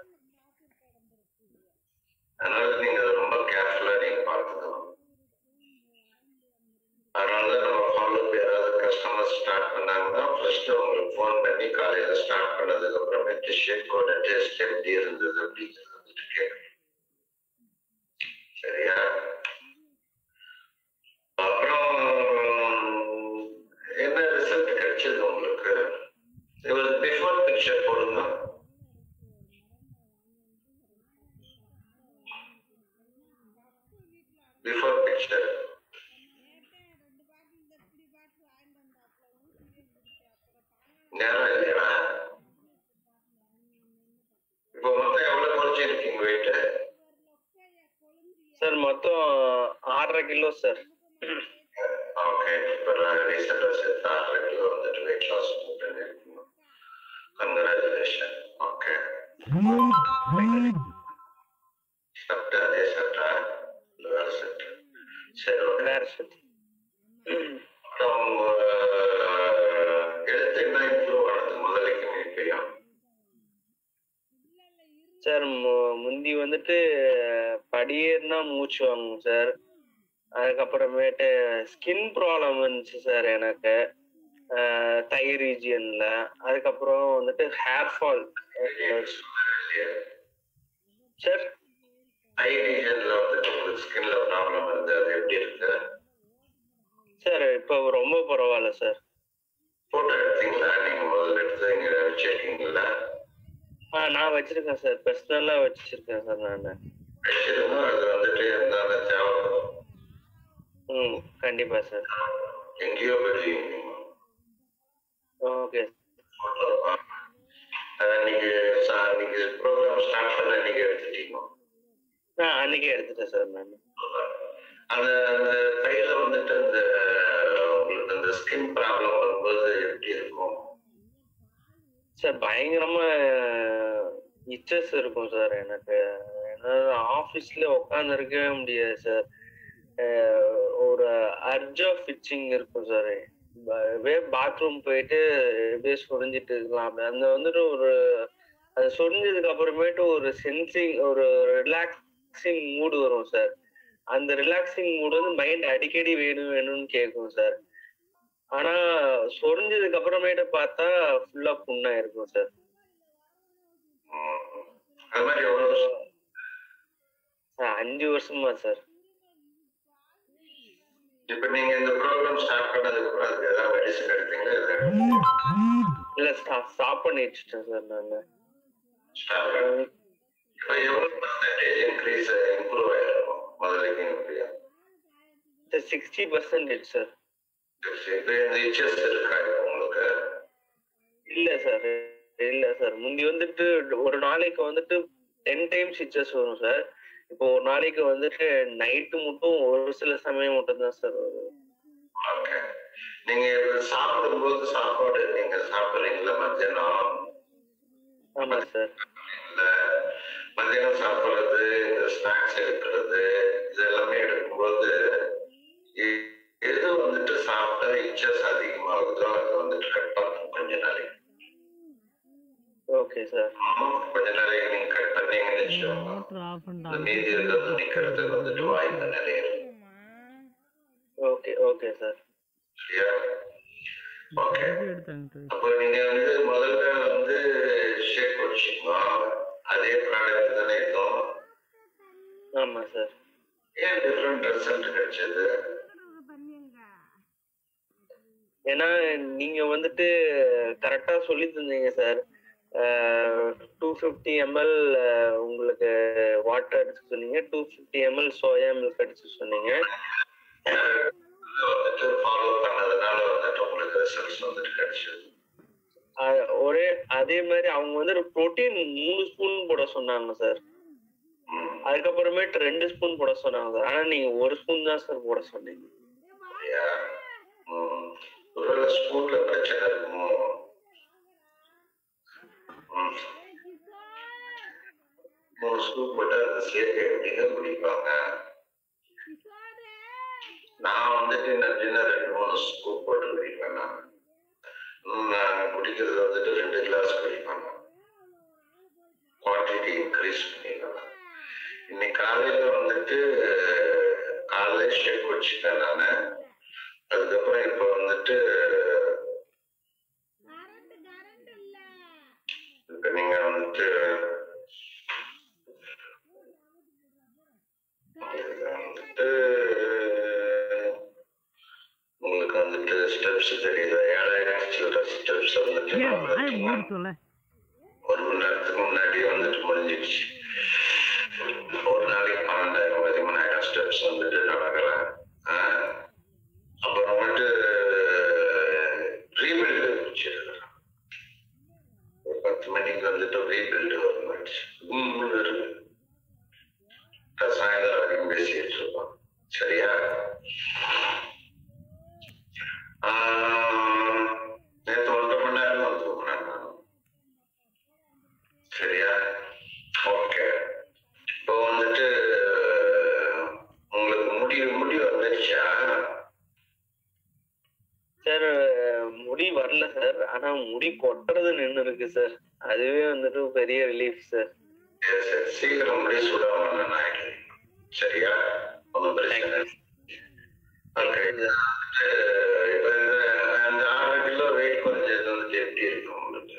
அதனால நீங்க அதை ரொம்ப கேர்ஃபுல்லா நீங்க பார்த்துக்கணும் அதனால நம்ம ஃபாலோ யாராவது கஸ்டமர் ஸ்டார்ட் பண்ணாங்கன்னா ஃபர்ஸ்ட் உங்களுக்கு ஃபோன் பண்ணி காலையில ஸ்டார்ட் பண்ணதுக்கு அப்புறமேட்டு ஷேக்கோட டேஸ்ட் எப்படி இருந்தது அப்படிங்கிறது வந்துட்டு கேட்கணும் சரியா அப்புறம் என்ன ரிசல்ட் கிடைச்சது உங்களுக்கு இவர் பிஃபோர் பிக்சர் போடுங்க பிஃபோர் பிக்சர் நேரம் இல்லையா இப்போ மொத்தம் எவ்வளவு குறைச்சிருக்கீங்க வெயிட் சார் மொத்தம் ஆறரை கிலோ சார் ஓகே இப்போ ரீசெண்டாக சேர்த்து ஆறரை கிலோ வந்துட்டு வெயிட் லாஸ் பண்ணிருக்கணும் கங்க்ராச்சுலேஷன் ஓகே சட்டை அதே சட்டா இல்லை வேற சட்டை சரி ஓகே வேற சார் அப்புறம் எழுத்து என்ன இம்ப்ரூவ் ஆனது முதலைக்கும் இப்பயும் சார் மு- முந்தி வந்துட்டு படியேறினா மூச்சு வாங்கும் சார் அதுக்கப்புறமேட்டு ஸ்கின் ப்ராப்ளம் இருந்துச்சு சார் எனக்கு தை ரீஜியன்ல அதுக்கப்புறம் வந்துட்டு ஹேர் ஃபால் சார் ஐ ரீஜன்ல வந்துட்டு உங்களுக்கு ஸ்கின்ல ப்ராப்ளம் இருந்து அது எப்படி இருக்கு சார் இப்போ ரொம்ப பரவாயில்ல சார் போட்டோ எடுத்தீங்களா நீங்க முதல்ல எடுத்து இங்க வச்சிருக்கீங்களா ஆ நான் வச்சிருக்கேன் சார் பர்சனலா வச்சிருக்கேன் சார் நான் வச்சிருந்தா அது வந்துட்டு எந்த தேவைப்படும் ம் கண்டிப்பா சார் எங்கேயோ போயிடுவீங்க ஓகே போட்டோ நீங்க சா- நீங்க ப்ரோக்ராம் ஸ்டார்ட் பண்ண நீங்க எடுத்துட்டீங்க ஆ அன்னைக்கே எடுத்துட்டேன் சார் நான் அந்த அந்த கையில வந்துட்டு அந்த உங்களுக்கு அந்த ஸ்கின் ப்ராப்ளம் வரும்போது எப்படி இருக்கும் சார் பயங்கரமா இச்சஸ் இருக்கும் சார் எனக்கு என்னால ஆஃபீஸ்ல உட்காந்து இருக்கவே முடியாது சார் ஒரு அர்ஜ் ஆஃப் இச்சிங் இருக்கும் சார் வே பாத்ரூம் போயிட்டு எப்படியே சொரிஞ்சிட்டு இருக்கலாம் அப்படி அந்த வந்துட்டு ஒரு அது சொரிஞ்சதுக்கு அப்புறமேட்டு ஒரு சென்சிங் ஒரு ரிலாக்ஸிங் மூடு வரும் சார் அந்த ரிலாக்ஸிங் மூடு வந்து மைண்ட் அடிக்கடி வேணும் வேணும்னு கேட்கும் சார் ஆனா சொரிஞ்சதுக்கு அப்புறமேட்டு பார்த்தா ஃபுல்லா புண்ணா இருக்கும் சார் ம். அது மாதிரி எவ்வளவு வருஷம் சார் அஞ்சு வருஷமா சார் இப்ப நீங்க இந்த ப்ரோக்ராம் ஸ்டார்ட் பண்ணதுக்கு அப்புறம் அதுக்கு ஏதாவது மெடிசன் எடுத்தீங்களா இல்லை இல்ல ஸ்டாப் பண்ணி வச்சுட்டேன் சார் நான் ஸ்டார்ட் பண்ணி இப்ப எவ்வளவு பர்சன்டேஜ் இன்க்ரீஸ் இம்ப்ரூவ் ஆயிருக்கும் முதலைக்கு இப்படியா சார் சிக்ஸ்டி பர்சன்டேஜ் சார் இப்ப இந்த இச்சஸ் இருக்கா இப்போ உங்களுக்கு இல்ல சார் இல்ல சார் முந்தி வந்துட்டு ஒரு நாளைக்கு வந்துட்டு டென் டைம்ஸ் இச்சஸ் வரும் சார் இப்போ ஒரு நாளைக்கு வந்துட்டு நைட்டு மட்டும் ஒரு சில சமயம் மட்டும் தான் சார் வரும் ஓகே நீங்க சாப்பிடும்போது சாப்பாடு நீங்க சாப்பிடுறீங்களா மத்தியானம் ஆமா சார் இல்ல மத்தியானம் சாப்பிடுறது இந்த ஸ்நாக்ஸ் எடுக்கிறது இது எல்லாமே எடுக்கும்போது எ- எது வந்துட்டு சாப்பிட்டா இச்சஸ் அதிகமாகுதோ அது வந்துட்டு கட் பண்ணும் கொஞ்ச நாளைக்கு ஓகே சார் ஆமா, கொஞ்ச நாளைக்கு நீங்க கட் பண்ணீங்கன்னு வச்சுக்கோங்க மோட்டர் ஆஃப் இந்த பண்ணிட்டாங்க மீதி இருக்கிறது நிக்கிறதுக்கு வந்துட்டு வாய்ப்பு நிறைய இருக்கு ஓகே ஓகே சார் சரியா ஓகே எடுத்தாங்க அப்போ நீங்க வந்து முதல்ல வந்து ஷேக் குடிச்சிங்க அதே ப்ராடக்ட் தானே இருக்கும் ஆமா சார் ஏன் டிஃப்ரெண்ட் ரிசல்ட் கிடைச்சது ஏன்னா நீங்க வந்துட்டு கரெக்டா சொல்லி தந்தீங்க சார் டூ ஃபிஃப்டி எம்எல் உங்களுக்கு வாட்டர் எடுத்து சொன்னீங்க two fifty ml soya milk எடுத்து சொன்னீங்க இதை வந்துட்டு ஃபாலோ பண்ணதுனால வந்துட்டு உங்களுக்கு ரிசல்ட்ஸ் வந்துட்டு கிடைச்சது அஹ் ஒரே அதே மாதிரி அவங்க வந்து புரோட்டீன் மூணு ஸ்பூன் போட சொன்னாங்க சார் ம், அதுக்கப்புறமேட்டு ரெண்டு ஸ்பூன் போட சொன்னாங்க சார் ஆனா நீங்க ஒரு ஸ்பூன் தான் சார் போட சொன்னீங்க சரியா ம், ஒருவேளை ஸ்கூல்ல பிரச்சனை இருக்குமோ ம். மூணு ஸ்கூல் போட்டா அந்த சேர்க்கை எப்படிங்க குடிப்பாங்க நான் வந்துட்டு என்ன தினம் ரெண்டு மூணு ஸ்கூப் போட்டு குடிப்பேன் நான் ம், நான் குடிக்கிறது வந்துட்டு ரெண்டு கிளாஸ் குடிப்பேன் குவான்டிட்டி இன்க்ரீஸ் பண்ணிடுவேன் இன்னைக்கு காலையில வந்துட்டு காலையில ஷேக் குடிச்சிட்டேன் நான் அதுக்கப்புறம் இப்போ வந்துட்டு இப்போ நீங்க வந்துட்டு உங்களுக்கு வந்துட்டு உங்களுக்கு வந்துட்டு ஸ்டெப்ஸ் தெரியுது ஏழாயிரத்தி சில்லற ஸ்டெப்ஸ் வந்துட்டு ஏன் நான் வாய வந்துட்டு மூடி சொல்ல ஒரு மணி நேரத்துக்கு முன்னாடியே வந்துட்டு முடிஞ்சிடுச்சு ஒரு நாளைக்கு பன்னெண்டாயிரம் பதிமூணாயிரம் ஸ்டெப்ஸ் வந்துட்டு நடக்கிறேன் ஆஹ் அப்புறம் வந்துட்டு ரீபில்டு முடிச்சிருக்கிறேன் ஒரு பத்து மணிக்கு வந்துட்டு ரீபில்டு வந்துச்சு கும்முன்னு இருக்கு அப்புறம் சாயந்தரம் வரைக்கும் பேசிட்டு இருப்போம் சரியா ஆஹ் நேற்று ஒன்றரை மணி நேரம் தான் தூங்கினேன் நான் சரியா ஓகே இப்போ வந்துட்டு உங்களுக்கு முடி முடி வந்துருச்சா சார் முடி வரல சார் ஆனா முடி கொட்டுறது நின்று இருக்கு சார் அதுவே வந்துட்டு பெரிய ரிலீஃப் சார் சரி, சரி. சீக்கிரம் முடி சுடாம நான் சரியா ஒன்றும் பிரச்சனை இல்லை. ஓகே இப்போ இந்த அந்த ஆறு கிலோ வெயிட் குறைஞ்சது வந்துட்டு எப்படி இருக்கும் உங்களுக்கு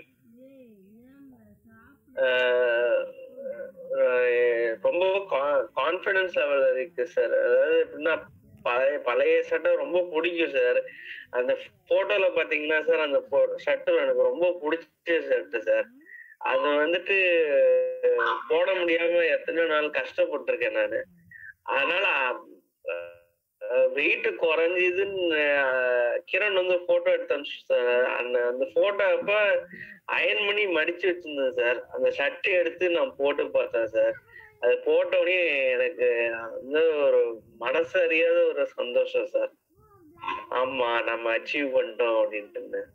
ஆஹ் ஆஹ் ரொம்ப கான்ஃபிடன்ஸ் லெவல் இருக்கு சார் அதாவது எப்படின்னா பழைய பழைய சட்டை ரொம்ப பிடிக்கும் சார் அந்த போட்டோல பாத்தீங்கன்னா சார் அந்த ஷர்ட் எனக்கு ரொம்ப பிடிச்ச ஷர்ட் சார் அது வந்துட்டு போட முடியாம எத்தனையோ நாள் கஷ்டப்பட்டிருக்கேன் நானு அதனால வெயிட் குறைஞ்சதுன்னு ஆஹ் கிரண் வந்து போட்டோ எடுத்து அனுப்பிச்சு சார் அந்த அந்த போட்டோ அப்ப அயன் பண்ணி மடிச்சு வச்சிருந்தேன் சார் அந்த ஷர்ட் எடுத்து நான் போட்டு பார்த்தேன் சார் அது போட்ட உடனே எனக்கு வந்து ஒரு மனசு அறியாத ஒரு சந்தோஷம் சார் ஆமா நம்ம அச்சீவ் பண்ணிட்டோம் அப்படின்ட்டு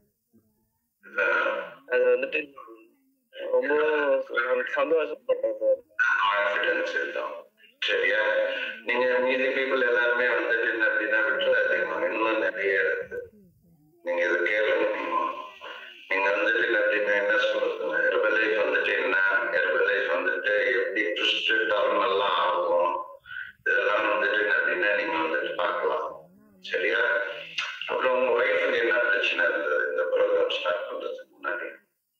அது வந்துட்டு ரொம்ப சந்தோஷப்பட்டேன் சார் கான்ஃபிடன்ஸ் இருக்கும் சரியா நீங்க மீதி பீப்புள் எல்லாருமே வந்துட்டு என்ன அப்படின்னா விட்டுறாதீங்க இன்னும் நிறைய இருக்கு நீங்க இதை கேளுங்க நீங்க வந்துட்டு என்ன அப்படின்னா என்ன சொல்றது ஹெர்பல் லைஃப் வந்துட்டு என்ன ஹெர்பல் லைஃப் வந்துட்டு எப்படி ட்விஸ்ட் டர்ன் எல்லாம் ஆகும் இதெல்லாம் வந்துட்டு என்ன அப்படின்னா நீங்க வந்துட்டு பார்க்கலாம் சரியா அப்புறம் உங்க ஒய்ஃபுக்கு என்ன பிரச்சனை இருந்தது இந்த ப்ரோக்ராம் ஸ்டார்ட் பண்றதுக்கு முன்னாடி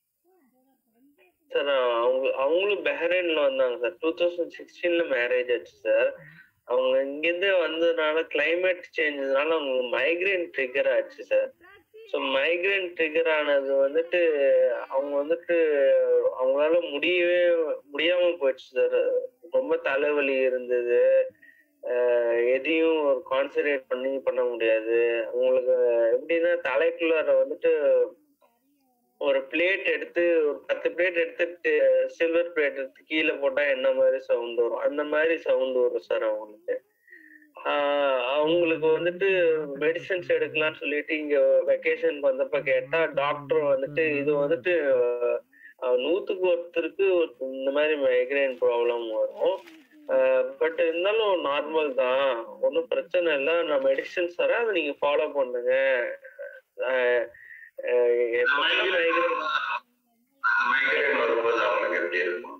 சார் அவங்க அவங்களும் பெஹ்ரைன்ல வந்தாங்க சார் டூ தௌசண்ட் சிக்ஸ்டீன்ல மேரேஜ் ஆச்சு சார் அவங்க இங்கிருந்து வந்ததுனால கிளைமேட் சேஞ்சஸ்னால அவங்களுக்கு மைக்ரைன் ட்ரிகர் ஆச்சு சார் ஸோ மைக்ரைன் ட்ரிகர் ஆனது வந்துட்டு அவங்க வந்துட்டு அவங்களால முடியவே முடியாம போயிடுச்சு சார் ரொம்ப தலைவலி இருந்தது அஹ் எதையும் ஒரு கான்சன்ட்ரேட் பண்ணி பண்ண முடியாது அவங்களுக்கு எப்படின்னா தலைக்குள்ளார வந்துட்டு ஒரு பிளேட் எடுத்து ஒரு பத்து பிளேட் எடுத்து சில்வர் பிளேட் எடுத்து கீழே போட்டா என்ன மாதிரி சவுண்ட் வரும் அந்த மாதிரி சவுண்ட் வரும் சார் அவங்களுக்கு ஆஹ் அவங்களுக்கு வந்துட்டு மெடிசன்ஸ் எடுக்கலாம்னு சொல்லிட்டு இங்க வெக்கேஷன் வந்தப்ப கேட்டா டாக்டர் வந்துட்டு இது வந்துட்டு ஆஹ் நூத்துக்கு ஒருத்தருக்கு ஒரு- இந்த மாதிரி மைக்ரைன் ப்ராப்ளம் வரும் பட் இருந்தாலும் நார்மல் தான் ஒன்றும் பிரச்சனை இல்லை நான் மெடிசன்ஸ் தரேன் அதை நீங்க ஃபாலோ பண்ணுங்க ஆஹ் ஆஹ் எப்பவுமே migraine மைக்ரேன் வரும்போது அவங்களுக்கு எப்படி இருக்கும்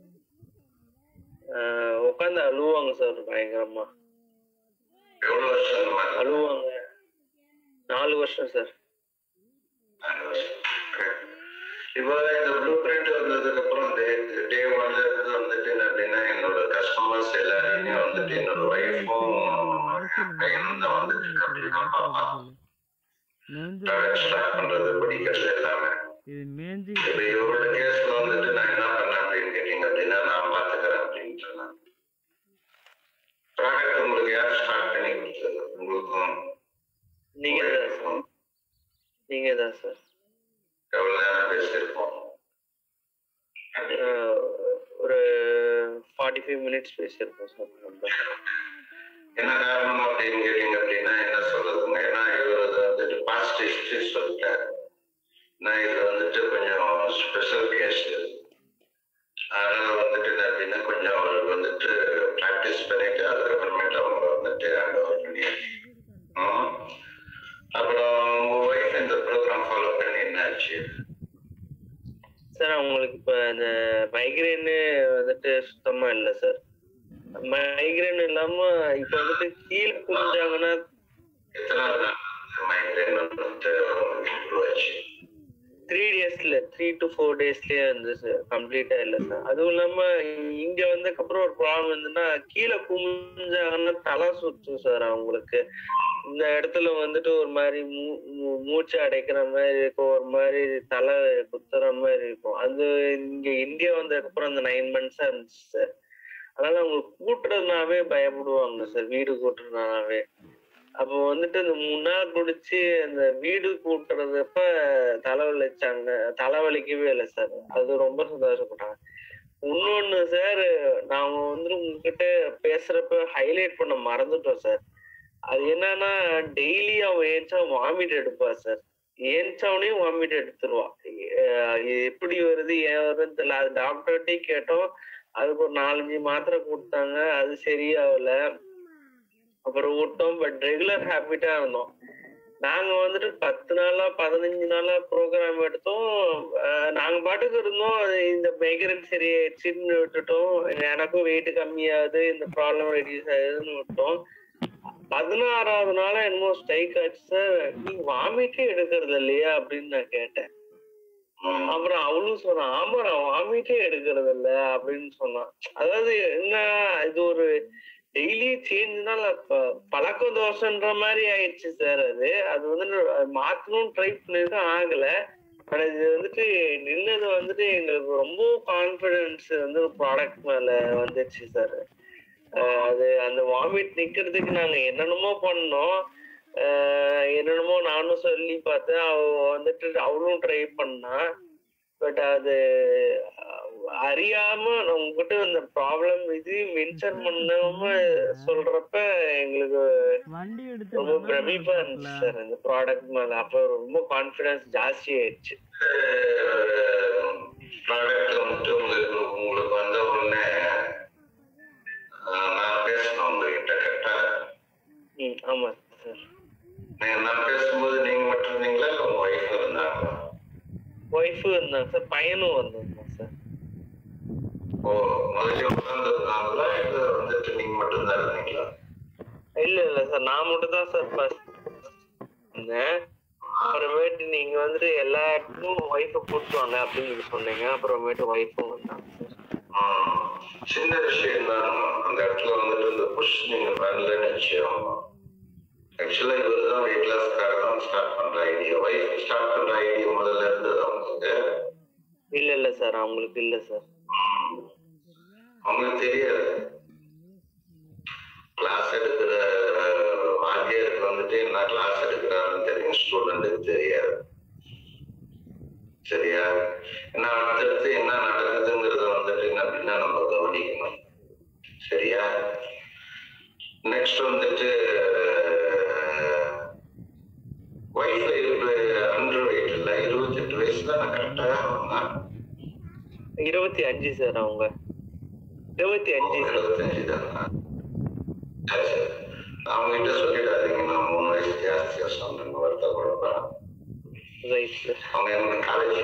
ஆஹ் உட்காந்து அழுவாங்க சார் பயங்கரமா எவ்வளவு வருஷம் இந்த மாதிரி அழுவாங்க நாலு வருஷம் சார் நாலு வருஷம் Okay. இப்போ இந்த ப்ளூ பிரிண்ட் வந்ததுக்கு அப்புறம் டே டே ஒன்ல இருந்து வந்துட்டு என்ன அப்படின்னா என்னோட கஸ்டமர்ஸ் எல்லாரையுமே வந்துட்டு என்னோட ஒய்ஃபும் பையனும் தான் வந்துட்டு கம்ப்ளீட்டா பார்ப்பான் மேஞ்சு ஸ்டார்ட் பண்றது படிக்கிறது எல்லாமே இது மேஞ்சு இப்ப இவரோட கேஸ்ல வந்துட்டு நான் என்ன பண்ணேன் அப்படின்னு கேட்டீங்க அப்படின்னா நான் பாத்துக்கிறேன் அப்படின்னு சொன்னேன் ப்ராடக்ட் உங்களுக்கு யார் ஸ்டார்ட் பண்ணி கொடுத்தது உங்களுக்கும் நீங்க தான் சார் நீங்க தான் சார் எவ்வளவு நேரம் பேசியிருக்கோம் ஆஹ் ஒரு ஃபார்ட்டி ஃபைவ் மினிட்ஸ் பேசியிருக்கோம் சார் நம்ம என்ன காரணம் அப்படின்னு கேட்டீங்க அப்படின்னா என்ன சொல்றதுங்க ஏன்னா இவர் வந்துட்டு பாஸ்ட் ஹிஸ்டரி சொல்லிட்டாரு நான் இது வந்துட்டு கொஞ்சம் ஸ்பெஷல் கேஸ் அதனால வந்துட்டு என்ன அப்படின்னா கொஞ்சம் அவருக்கு வந்துட்டு ப்ராக்டிஸ் பண்ணிட்டு அதுக்கப்புறமேட்டு அவங்க வந்துட்டு ஹேண்ட் ஓவர் பண்ணியாச்சு ம். அப்புறம் உங்க ஒய்ஃப் இந்த ப்ரோக்ராம் ஃபாலோ பண்ணி என்னாச்சு சார் அவங்களுக்கு இப்போ இந்த மைக்ரைனு வந்துட்டு சுத்தமா இல்லை சார் மைக்ரைன் இல்லாம இப்போ வந்துட்டு கீழே குனிஞ்சாங்கன்னா எத்தனை நாள் மைக்ரேன் வந்துட்டு இம்ப்ரூவ் ஆச்சு த்ரீ டேஸ்ல த்ரீ டு ஃபோர் டேஸ்லயே வந்து கம்ப்ளீட்டா இல்லை சார் அதுவும் இல்லாம இங்க வந்ததுக்கப்புறம் ஒரு ப்ராப்ளம் இருந்துன்னா கீழே குமிஞ்சாங்கன்னா தலை சுற்றும் சார் அவங்களுக்கு இந்த இடத்துல வந்துட்டு ஒரு மாதிரி மூ- மூ- மூச்சு அடைக்கிற மாதிரி இருக்கும் ஒரு மாதிரி தலை குத்துற மாதிரி இருக்கும் அது இங்க இந்தியா வந்ததுக்கப்புறம் அந்த நைன் மந்த்ஸா இருந்துச்சு சார் அதனால அவங்க கூட்டுறதுனாவே பயப்படுவாங்க சார் வீடு கூட்டுறதுனாவே அப்போ வந்துட்டு இந்த மூணு நாள் குடிச்சு அந்த வீடு கூட்டுறதப்ப தலைவலிச்சாங்க தலைவலிக்கவே இல்லை சார் அது ரொம்ப சந்தோஷப்பட்டாங்க இன்னொன்னு சார் நாங்க வந்து உங்ககிட்ட பேசுறப்ப ஹைலைட் பண்ண மறந்துட்டோம் சார் அது என்னன்னா டெய்லி அவன் ஏஞ்சா வாமிட் எடுப்பா சார் ஏஞ்சவனே வாமிட் எடுத்துருவா அஹ் இது எப்படி வருது ஏன் வருதுன்னு தெரியல அது டாக்டர்கிட்டயே கேட்டோம் அதுக்கு ஒரு நாலஞ்சு மாத்திரை கொடுத்தாங்க அது சரியாகல அப்புறம் விட்டோம் பட் ரெகுலர் ஹேபிட்டா இருந்தோம் நாங்க வந்துட்டு பத்து நாளா பதினஞ்சு நாளா ப்ரோக்ராம் எடுத்தோம் அஹ் நாங்க பாட்டுக்கு இருந்தோம் அது இந்த மைக்ரேன் சரியாயிடுச்சுன்னு விட்டுட்டோம் எனக்கும் வெயிட் கம்மியாகுது இந்த ப்ராப்ளம் ரெடியூஸ் ஆகுதுன்னு விட்டோம் பதினாறாவது நாளா என்னமோ ஸ்ட்ரைக் ஆச்சு சார் நீங்க வாமிட்டே எடுக்கிறது இல்லையா அப்படின்னு நான் கேட்டேன் ம். அப்புறம் அவளும் சொன்னா ஆமா நான் வாமிட்டே எடுக்கிறது இல்ல அப்படின்னு சொன்னான் அதாவது என்ன இது ஒரு டெய்லி சேஞ்ச்னால பழக்க தோஷன்ற மாதிரி ஆயிடுச்சு சார் அது அது வந்து நான் மாத்தணும்னு ட்ரை பண்ணிருக்கேன் ஆகல ஆனா இது வந்துட்டு நின்னது வந்துட்டு எங்களுக்கு ரொம்ப கான்பிடன்ஸ் வந்து ப்ராடக்ட் மேல வந்துச்சு சார் அது அந்த வாமிட் நிக்கிறதுக்கு நாங்க என்னென்னமோ பண்ணோம் ஆஹ் என்னென்னமோ நானும் சொல்லி பார்த்தேன் அவ வந்துட்டு அவளும் ட்ரை பண்ணா பட் அது அஹ், அறியாம நான் உங்ககிட்ட இந்த ப்ராப்ளம் இது மென்ஷன் பண்ணாம சொல்றப்ப எங்களுக்கு வண்டி எடுத்து ரொம்ப பிரமிப்பா இருந்துச்சு சார் இந்த ப்ராடக்ட் மேல அப்ப ரொம்ப கான்பிடன்ஸ் ஜாஸ்தி ஆயிடுச்சு ப்ராடக்ட் வந்துட்டு உங்களுக்கு உங்களுக்கு வந்த உடனே ஆஹ், நான் பேசணும் உங்ககிட்ட கரெக்டா ம் ஆமா சார் நீங்க நான் பேசும்போது நீங்க மட்டும் இருந்தீங்களா இல்ல உங்க ஒய்ஃப் இருந்தாங்களா ஒய்ஃபும் இருந்தாங்க சார் பையனும் வந்திருந்தாங்க சார் ஓ முதல்ல உட்கார்ந்து இருந்தாங்களா இல்ல வந்துட்டு நீங்க மட்டும் தான் இருந்தீங்களா இல்ல இல்ல சார் நான் மட்டும் தான் சார் ஃபர்ஸ்ட் இருந்தேன் அப்புறமேட்டு நீங்க வந்துட்டு எல்லா இடத்துக்கும் ஒய்ஃபை கூப்பிட்டு வாங்க அப்படின்னு நீங்க சொன்னீங்க அப்புறமேட்டு ஒய்ஃபும் வந்தாங்க சார் ஆஹ், சின்ன விஷயம் தான் அந்த இடத்துல வந்துட்டு இந்த புஷ் நீங்க பண்ணல நிச்சயம் ஆக்சுவலா இவர் தான் வெயிட் லாஸ்க்காக தான் ஸ்டார்ட் பண்ற ஐடியா ஒய்ஃப் ஸ்டார்ட் பண்ற ஐடியா முதல்ல இருந்தது அவங்களுக்கு இல்ல இல்ல சார் அவங்களுக்கு இல்ல சார் அவங்களுக்கு தெரியாது கிளாஸ் எடுக்கிற அஹ், வாத்தியாருக்கு வந்துட்டு என்ன கிளாஸ் எடுக்கிறாருன்னு தெரியும் ஸ்டூடெண்ட்டுக்கு தெரியாது சரியா ஏன்னா அடுத்தடுத்து என்ன நடக்குதுங்கிறத வந்துட்டு என்ன அப்படின்னா நம்ம கவனிக்கணும் சரியா நெக்ஸ்ட் வந்துட்டு ஒய்ஃபை அண்டர் வெயிட் இல்லை இருபத்தெட்டு வயசு தான் கரெக்டாக இருபத்தி அஞ்சு சார் அவங்க இருபத்தி அஞ்சு சார் இருபத்தஞ்சு தானா சரி சரி அவங்க கிட்ட சொல்லிடாதீங்க நான் மூணு வயசு ஜாஸ்தியா சொன்னேன் வருத்தப்படுறேன் ரைட் சார் அவங்க எனக்கு காலேஜ்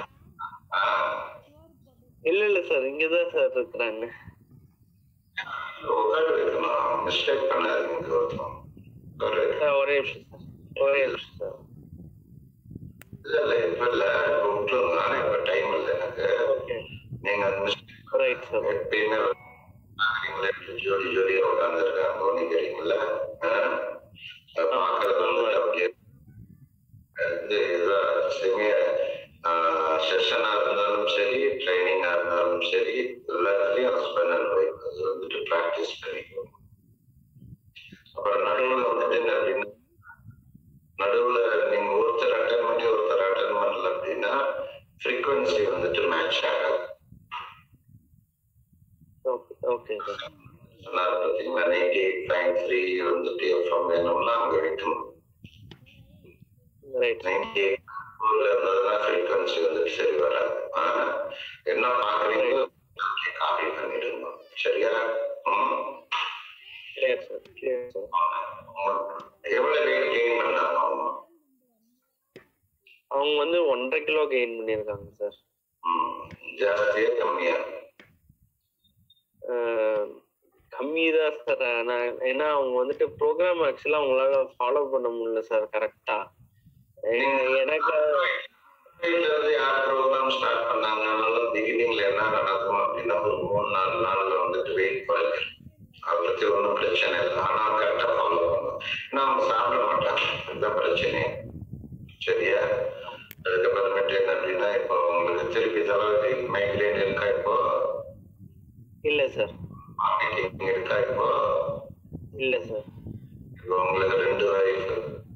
இல்ல இல்ல சார் இங்கதான் சார் இருக்கிறாங்க உட்கார வைக்கணும் மிஸ்டேக் பண்ணாதீங்க ஒருத்தன் உட்கார வைக்கணும். சார் ஒரே நிமிஷம் சார் ஒரே நிமிஷம் சார் இல்ல இல்ல இப்ப இல்ல இப்ப விட்டுருங்க ஆனா இப்ப டைம் இல்லை எனக்கு ஓகே நீங்க அந்த மிஸ்டேக் ரைட் சார் எப்பயுமே நீங்களே ஜோடி ஜோடியா உட்காந்துருக்காங்க கவனிக்கிறீங்கள பாக்குறது வந்து அப்படியே இது செமிய செஷனா இருந்தாலும் சரி ட்ரைனிங்கா இருந்தாலும் சரி எல்லாத்துலயும் ஹஸ்பண்ட் அண்ட் ஒய்ஃப் அது வந்துட்டு ப்ராக்டிஸ் பண்ணிக்கணும் அப்புறம் நடுவுல வந்துட்டு என்ன அப்படின்னா நடுவுல நீங்க ஒருத்தர் அட்டன் பண்ணி ஒருத்தர் அட்டன் பண்ணல அப்படின்னா ஃப்ரீக்வன்சி வந்துட்டு மேட்ச் ஆகாது ஓகே ஓகே சார் சொன்னார் பார்த்தீங்களா நைன்டி எயிட் பாயிண்ட் த்ரீ வந்துட்டு எஃப்எம் வேணும்னா அங்க வைக்கணும் ரைட் நைன்டி எயிட் இருந்ததுன்னா ஃப்ரீக்வன்சி வந்துட்டு சரி வராது ஆனா என்ன பாக்குறீங்களோ காப்பி பண்ணிடுங்க சரியா ம். கிளியர் சார் கிளியர் சார் எவ்வளவு வெயிட் கெயின் பண்ணாங்க அவங்க அவங்க வந்து ஒன்றரை கிலோ கெயின் பண்ணியிருக்காங்க சார் ம். ஜாஸ்தியா கம்மியா கம்மி தான் சார் நான் ஏன்னா அவங்க வந்துட்டு ப்ரோக்ராம் ஆக்சுவலாக அவங்களால ஃபாலோ பண்ண முடியல சார் கரெக்டா எனக்கு இதுல இருந்து யார் ப்ரோக்ராம் ஸ்டார்ட் பண்ணாங்கன்னாலும் பிகினிங்ல என்ன நடக்கும் அப்படின்னா ஒரு மூணு நாலு நாள்ல வந்துட்டு வெயிட் குறைஞ்சிரும் அதை பத்தி ஒன்றும் பிரச்சனை இல்லை ஆனா கரெக்டா ஃபாலோ பண்ணும் ஏன்னா அவங்க சாப்பிட மாட்டாங்க இந்த பிரச்சனை சரியா அதுக்கப்புறமேட்டு என்ன அப்படின்னா இப்போ உங்களுக்கு திருப்பி தலைவலி மைக்ரேன் இருக்கா இப்போ இல்லை சார் வாமிட்டிங் இருக்கா இப்போ இல்லை சார் இப்போ உங்களுக்கு ரெண்டு வைஃப்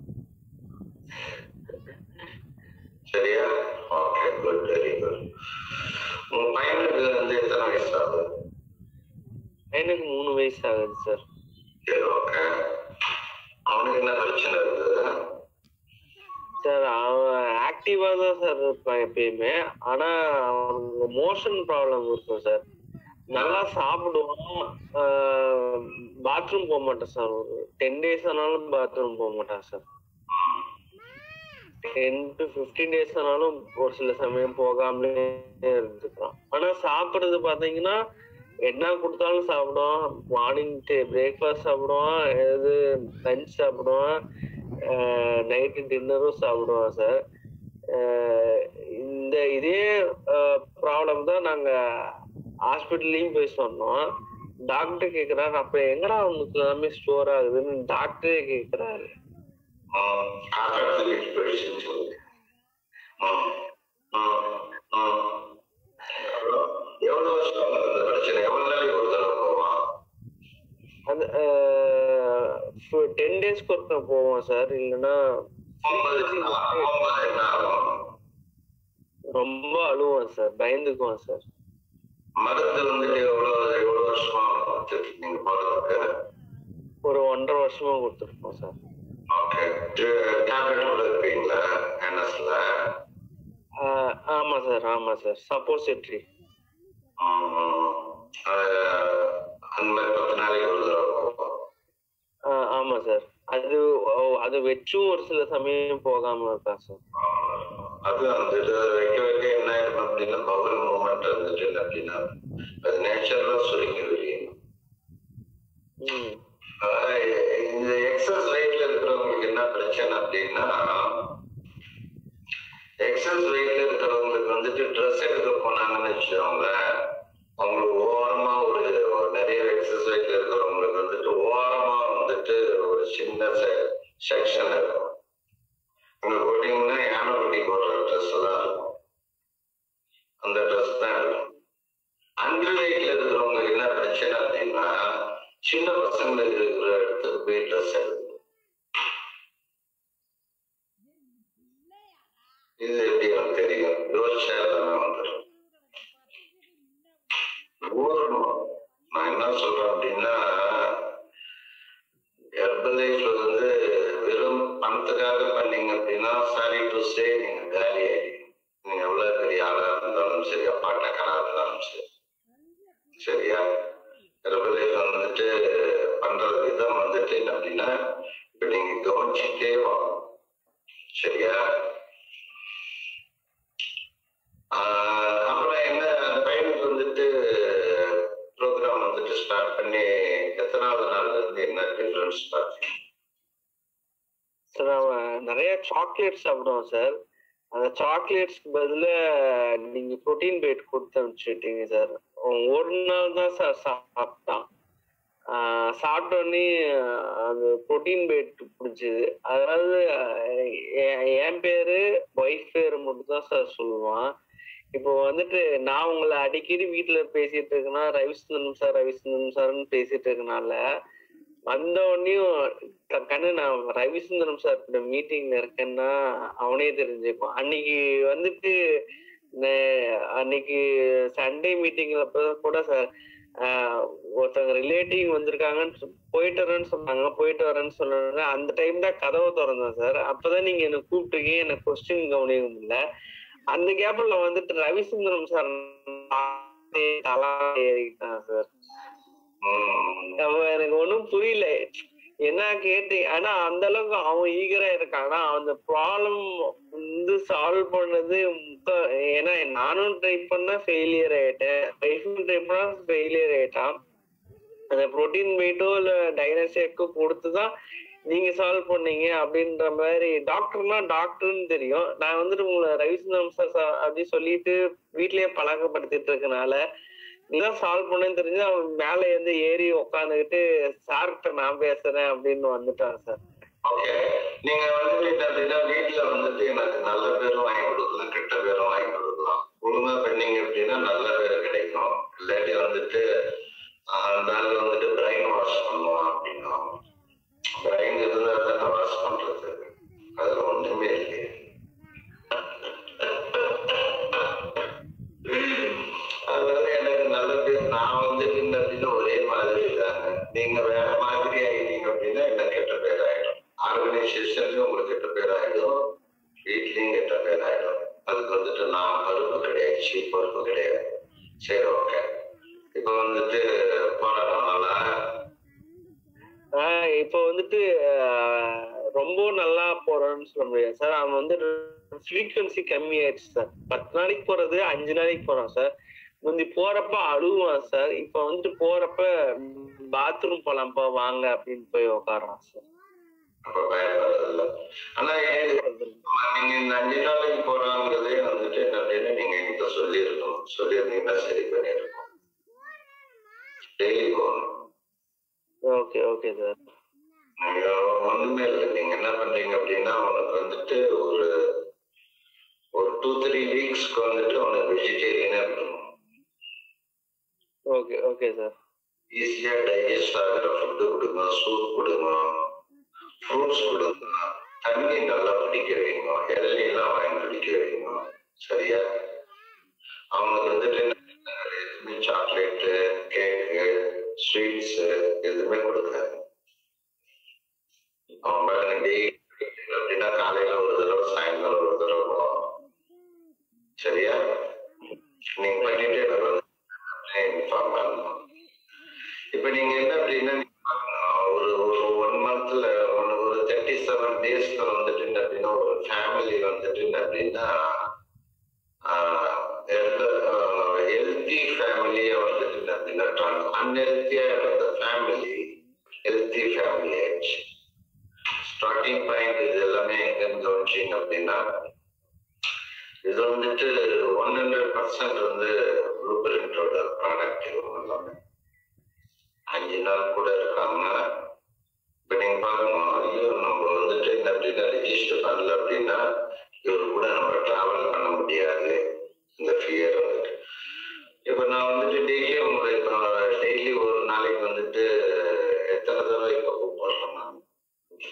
சரியா ஓகே குட் வெரி குட் உங்க பையனுக்கு வந்து எத்தனை வயசு ஆகுது எனக்கு மூணு வயசு ஆகுது சார் சரி ஓகே அவனுக்கு என்ன பிரச்சனை இருக்குது சார் அவன் ஆக்டிவாக தான் சார் இருப்பான் எப்பயுமே ஆனால் அவனுக்கு மோஷன் ப்ராப்ளம் இருக்கும் சார் நல்லா சாப்பிடுவான் பாத்ரூம் போக மாட்டான் சார் ஒரு டென் டேஸ் ஆனாலும் பாத்ரூம் போக மாட்டான் sir ten to fifteen days ஆனாலும் ஒரு சில சமயம் போகாமலே இருந்துக்கிறான் ஆனால் சாப்பிட்றது பார்த்தீங்கன்னா என்ன கொடுத்தாலும் சாப்பிடுவான் மார்னிங் பிரேக்ஃபாஸ்ட் சாப்பிடுவான் இது லஞ்ச் சாப்பிடுவான் நைட்டு டின்னரும் சாப்பிடுவான் சார் இந்த இதே ப்ராப்ளம் தான் நாங்கள் ஹாஸ்பிட்டல்லையும் போய் சொன்னோம் டாக்டர் கேட்குறாரு அப்போ எங்கடா அவனுக்கு எல்லாமே ஸ்டோர் ஆகுதுன்னு டாக்டரே கேட்குறாரு காக்காத்துக்கு போயிடுச்சுன்னு சொல்லுங்க ம், ம், ம். அப்புறம் எவ்வளவு வருஷம் அந்த பிரச்சனை எவ்வளவு நாளைக்கு ஒரு தடவை போவான் அது டென் டேஸ்க்கு ஒருக்க போவோம் சார் இல்லைன்னா போகும்போது போகும்போது என்ன ஆகும் ரொம்ப அழுவான் சார் பயந்துக்குவான் சார் மருந்து வந்துட்டு எவ்வளவு எவ்வளவு வருஷமா கொடுத்துட்டு நீங்க போறதுக்கு ஒரு ஒன்றரை வருஷமா கொடுத்துருக்கோம் சார் ஓகே டேப்லெட் கூட இருப்பீங்களா என்எஸ்ல ஆஹ் ஆமா சார் ஆமா சார் சப்போசிட்ரி அந்த மாதிரி பத்து நாளைக்கு ஒரு தடவை போவோம் ஆமா சார் அது ஓ, அது வச்சும் ஒரு சில சமயம் போகாம இருக்கா சார் அது வந்துட்டு வைக்க வைக்க என்ன ஆயிருக்கும் அப்படின்னா பவல் மூமெண்ட் வந்துட்டு என்ன அப்படின்னா அது நேச்சுரலா சுருங்கி விரியும் ம் ஆஹ் இந்த எக்ஸஸ் வெயிட்ல இருக்கிறவங்களுக்கு என்ன பிரச்சனை அப்படின்னா எக்ஸஸ் வெயிட்ல இருக்கிறவங்களுக்கு வந்துட்டு ட்ரெஸ் எடுக்க போனாங்கன்னு வச்சுக்கோங்களேன் அவங்களுக்கு ஓரமா ஒரு ஒரு நிறைய எக்ஸஸ் வெயிட்ல இருக்கிறவங்களுக்கு வந்துட்டு ஓரமா வந்துட்டு ஒரு சின்ன செக்ஷன் இருக்கும் அங்க போட்டீங்கன்னா யானை குட்டி போடுற ட்ரெஸ் எல்லாம் இருக்கும் அந்த ட்ரெஸ் தான் இருக்கும் அண்டர் வெயிட்ல இருக்கிறவங்களுக்கு என்ன பிரச்சனை அப்படின்னா சின்ன பசங்களுக்கு இருக்கிற இடத்துக்கு போய் ட்ரெஸ் எடுக்கணும் இது எப்படி எனக்கு தெரியும் யோசிச்சா எல்லாமே வந்துடும் ஊறணும் நான் என்ன சொல்றேன் அப்படின்னா ஹெர்பலைஃப்ல வந்து வெறும் பணத்துக்காக பண்ணீங்க அப்படின்னா சாரி டு சே நீங்க காலி ஆயிடுங்க நீங்க எவ்வளவு பெரிய ஆளா இருந்தாலும் சரி அப்பாட்டக்காரா இருந்தாலும் சரி சரியா ஹெர்பலைஃப் வந்துட்டு பண்ற விதம் வந்துட்டு என்ன அப்படின்னா இப்ப நீங்க கவனிச்சுட்டே வாங்க சரியா ஆஹ் அப்புறம் என்ன பையனுக்கு வந்துட்டு ப்ரோக்ராம் வந்துட்டு ஸ்டார்ட் பண்ணி எத்தனாவது நாள்ல இருந்து என்ன டிஃபரன்ஸ் பார்த்தீங்க சார் அவன் நிறைய சாக்லேட் சாப்பிடுவான் சார் அந்த சாக்லேட்ஸ்க்கு பதிலா நீங்க புரோட்டீன் பேட் கொடுத்து அனுப்பிச்சுட்டீங்க சார் அவன் ஒரு நாள் தான் சார் சாப்பிட்டான் ஆஹ் சாப்பிட்ட உடனே அந்த புரோட்டீன் பேட் பிடிச்சது அதாவது ஆஹ் என் என் பேரு ஒய்ஃப் பேரு மட்டும் தான் சார் சொல்லுவான் இப்போ வந்துட்டு நான் உங்களை அடிக்கடி வீட்டுல பேசிட்டு இருக்கேன்னா ரவிசுந்தரம் சார் ரவிசுந்தரம் சார்னு பேசிட்டு இருக்கனால வந்த உடனேயும் க- கண்ணு நான் ரவிசுந்தரம் சார் மீட்டிங்ல இருக்கேன்னா அவனே தெரிஞ்சுக்குவான் அன்னைக்கு வந்துட்டு நே- அன்னைக்கு சண்டே மீட்டிங்ல கூட சார் ஆஹ் ஒருத்தவங்க ரிலேட்டிவ் வந்திருக்காங்கன்னு சொ- போயிட்டு வரேன்னு சொன்னாங்க போயிட்டு வரேன்னு சொன்னாங்க அந்த டைம் தான் கதவை திறந்தேன் சார் அப்பதான் நீங்க என்ன கூப்பிட்டுருக்கீங்க எனக்கு கொஸ்டின் கவனிக்க முடியல அந்த கேப்ல வந்துட்டு ரவிசுந்தரம் சார் தலா ஏறிக்கிட்டான் சார் உம் அவன் எனக்கு ஒண்ணும் புரியல என்ன கேட்டு ஆனா அந்த அளவுக்கு அவன் ஈகரா இருக்கான் ஆனா அந்த ப்ராப்ளம் வந்து சால்வ் பண்ணது முக்க ஏன்னா நானும் ட்ரை பண்ணா ஃபெயிலியர் ஆயிட்டேன் ஒய்ஃபும் ட்ரை பண்ணா ஃபெயிலியர் ஆயிட்டான் அந்த ப்ரோட்டீன் வெயிட்டோ இல்ல டைனசேக்கோ கொடுத்துதான் நீங்க சால்வ் பண்ணீங்க அப்படின்ற மாதிரி டாக்டர்னா டாக்டர்னு தெரியும் நான் வந்துட்டு உங்களை ரவிசுந்தரம் சார் சா- அப்படி சொல்லிட்டு வீட்லயே பழக்கப்படுத்திட்டு இருக்கனால நீதான் சால்வ் பண்ணேன்னு தெரிஞ்சு அவன் மேல இருந்து ஏறி உட்காந்துக்கிட்டு சார்கிட்ட நான் பேசுறேன் அப்படின்னு வந்துட்டான் சார் ஓகே நீங்க வந்துட்டு என்ன அப்படின்னா வீட்டுல வந்துட்டு எனக்கு நல்ல பேரும் வாங்கி கொடுக்கலாம் கெட்ட பேரும் வாங்கி கொடுக்கலாம் ஒழுங்கா பண்ணீங்க அப்படின்னா நல்ல பேர் கிடைக்கும் இல்லாட்டி வந்துட்டு ஆஹ், அந்த ஆள் வந்துட்டு பிரைன் வாஷ் பண்ணுவான் அப்படின்னா பிரைன் இருந்தா தானே வாஷ் பண்றது அதுல ஒண்ணுமே இல்லையே அதாவது எனக்கு நல்ல பேர் நான் வந்துட்டு என்ன அப்படின்னா ஒரே மாதிரி தாங்க நீங்க வேற மாதிரி ஆயிட்டீங்க அப்படின்னா என்ன கெட்ட பேர் ஆயிடும் ஆர்கனைசேஷன்லயும் உங்களுக்கு கெட்ட பேர் ஆயிடும் வீட்லயும் கெட்ட பேர் ஆயிடும் அதுக்கு வந்துட்டு நான் பருப்பு கிடையாது சீ பருப்பு கிடையாது சரி ஓகே இப்போ வந்துட்டு போராடனால ஆஹ் இப்போ வந்துட்டு ஆஹ் ரொம்ப நல்லா போறான்னு சொல்ல முடியாது சார் அவன் வந்து ஃப்ரீக்வன்சி கம்மி ஆயிடுச்சு சார் பத்து நாளைக்கு போறது அஞ்சு நாளைக்கு போறான் சார் முந்தி போறப்ப அழுவான் சார் இப்ப வந்துட்டு போறப்ப பாத்ரூம் போலாம்ப்பா வாங்க அப்படின்னு போய் உட்காடுறான் சார் அப்ப பயப்படுறதில்ல ஆனா ஏன் நீங்க இந்த அஞ்சு நாளைக்கு போறாங்கிறதே வந்துட்டு என்ன அப்படின்னு நீங்க என்கிட்ட சொல்லியிருக்கணும் சொல்லியிருந்தீங்கன்னா சரி பண்ணியிருக்கோம் டெய்லி போகணும் ஓகே ஓகே சார் நீங்க ஒண்ணுமே இல்லை நீங்க என்ன பண்றீங்க அப்படின்னா உனக்கு வந்துட்டு ஒரு ஒரு டூ த்ரீ வீக்ஸ்க்கு வந்துட்டு உனக்கு வெஜிடேரியனே இருக்கணும் ஓகே ஓகே சார் ஈஸியா டைஜஸ்ட் ஆகிற ஃபுட்டு கொடுங்க சூப் கொடுங்க ஃப்ரூட்ஸ் கொடுங்க தண்ணி நல்லா குடிக்க வைங்க இளநீலாம் வாங்கி குடிக்க வைங்க சரியா அவங்களுக்கு வந்துட்டு என்ன, எதுவுமே சாக்லேட்டு கேக்கு ஸ்வீட்ஸ் எதுவுமே கொடுக்காது அவன் பாருங்க டெய்லி அப்படின்னா காலையில ஒரு தடவை சாயங்காலம் ஒரு தடவை போவான் சரியா நீங்க பண்ணிட்டே இன்ஃபார்ம் பண்ணணும் இப்ப நீங்க என்ன அப்படின்னா நீங்க பாருங்க, ஒரு ஒரு ஒன் மந்த்ல ஒரு தேர்ட்டி செவன் டேஸ்ல வந்துட்டு என்ன அப்படின்னா ஒரு ஃபேமிலி வந்துட்டு என்ன அப்படின்னா ஹெல்த்தி ஃபேமிலியை வந்துட்டு என்ன அப்படின்னா அன்ஹெல்த்தியா இருந்த ஃபேமிலி ஹெல்த்தி ஃபேமிலி ஆயிடுச்சு ஸ்டார்டிங் பாயிண்ட் இது எல்லாமே எங்கன்னு கவனிச்சீங்க அப்படின்னா இது வந்துட்டு ஒன் ஹண்ட்ரட் பர்சன்ட் வந்து ப்ளூ பிரிண்டோட ப்ராடக்ட் எல்லாமே அஞ்சு நாள் கூட இருக்காங்க இப்ப நீங்க பாருங்க ஐயோ நம்ம வந்துட்டு இந்த அப்படின்னா ரிஜிஸ்டர் பண்ணல அப்படின்னா இவர் கூட நம்ம டிராவல் பண்ண முடியாது இந்த ஃபியர் வந்துட்டு இப்ப நான் வந்துட்டு டெய்லி உங்களை இப்போ டெய்லி ஒரு நாளைக்கு வந்துட்டு எத்தனை தடவை இப்போ கூப்பிடுறேன் நான்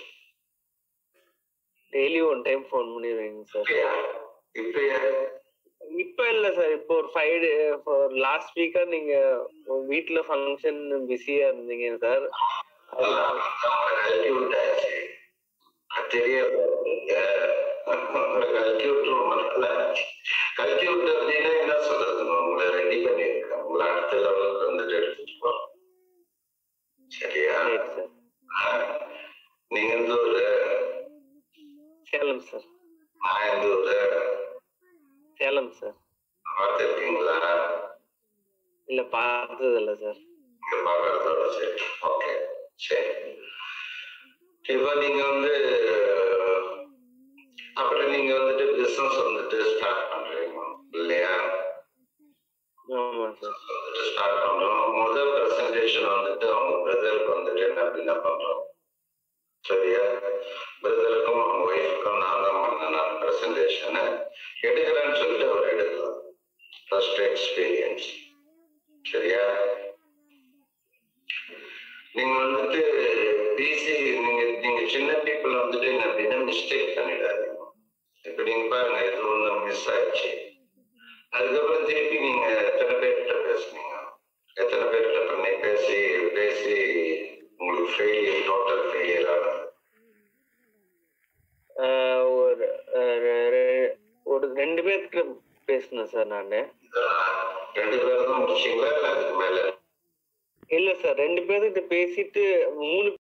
டெய்லி ஒன் டைம் ஃபோன் பண்ணிடுவீங்க சார் இப்பயா இப்பயா இப்ப இல்ல சார் இப்போ ஒரு ஃபைவ் டே ஒரு லாஸ்ட் வீக்கா நீங்க உங்க வீட்ல ஃபங்க்ஷன் பிஸியா இருந்தீங்க சார் கழட்டி விட்டாச்சு அது தெரியாது கழட்டி விட்டுருவோம் கழட்டி விட்டு அப்படின்னா என்ன சொல்றது உங்களை ரெடி பண்ணியிருக்கேன் உங்களை அடுத்த லெவலுக்கு வந்துட்டு எடுத்துட்டு போறோம் சரியா ரைட் சார் ஆ. நீங்க எந்த ஊரு சேலம் சார் நான் எந்த ஊரு சேலம் சார் பார்த்துருக்கீங்களா இல்ல பார்த்தது இல்ல சார் இங்க பார்க்கறதோட சரி ஓகே சரி இப்போ நீங்க வந்து அப்புறம் நீங்க வந்துட்டு பிசினஸ் வந்துட்டு ஸ்டார்ட் பண்றீங்க இல்லையா ஆமா சார் வந்துட்டு ஸ்டார்ட் பண்றோம் முதல் பிரசன்டேஷன் வந்துட்டு அவங்க பிரதருக்கு வந்துட்டு என்ன என்ன பண்றோம் சரியா பிரதருக்கும் அவங்க ஒய்ஃபுக்கும் நான் தான் பண்ணேன் பிரசன்டேஷனை எடுக்கிறேன்னு சொல்லிட்டு அவர் எடுக்கலாம் ஃபர்ஸ்ட் எக்ஸ்பீரியன்ஸ் சரியா நீங்க வந்துட்டு பிசி நீங்க நீங்க சின்ன பீப்புள் வந்துட்டு என்ன அப்படின்னா மிஸ்டேக் பண்ணிடாதீங்க இப்ப நீங்க பாருங்க இது ஒண்ணு மிஸ் ஆயிடுச்சு அதுக்கப்புறம் திருப்பி நீங்க எத்தனை பேர்கிட்ட பேசுனீங்க எத்தனை பேர்கிட்ட பண்ணி பேசி பேசி உங்களுக்கு ஃபெயிலியர் டோட்டல் ஃபெயிலியர் ஆனது ஆஹ் ஒரு ஆஹ் ரெ- ரெ- ஒரு ரெண்டு பேர்கிட்ட பேசினேன் சார் நானு இதெல்லாம் ரெண்டு பேரும் தான் முடிச்சீங்களா இல்ல அதுக்கு மேல இல்ல சார் ரெண்டு பேர்கிட்ட பேசிட்டு மூணு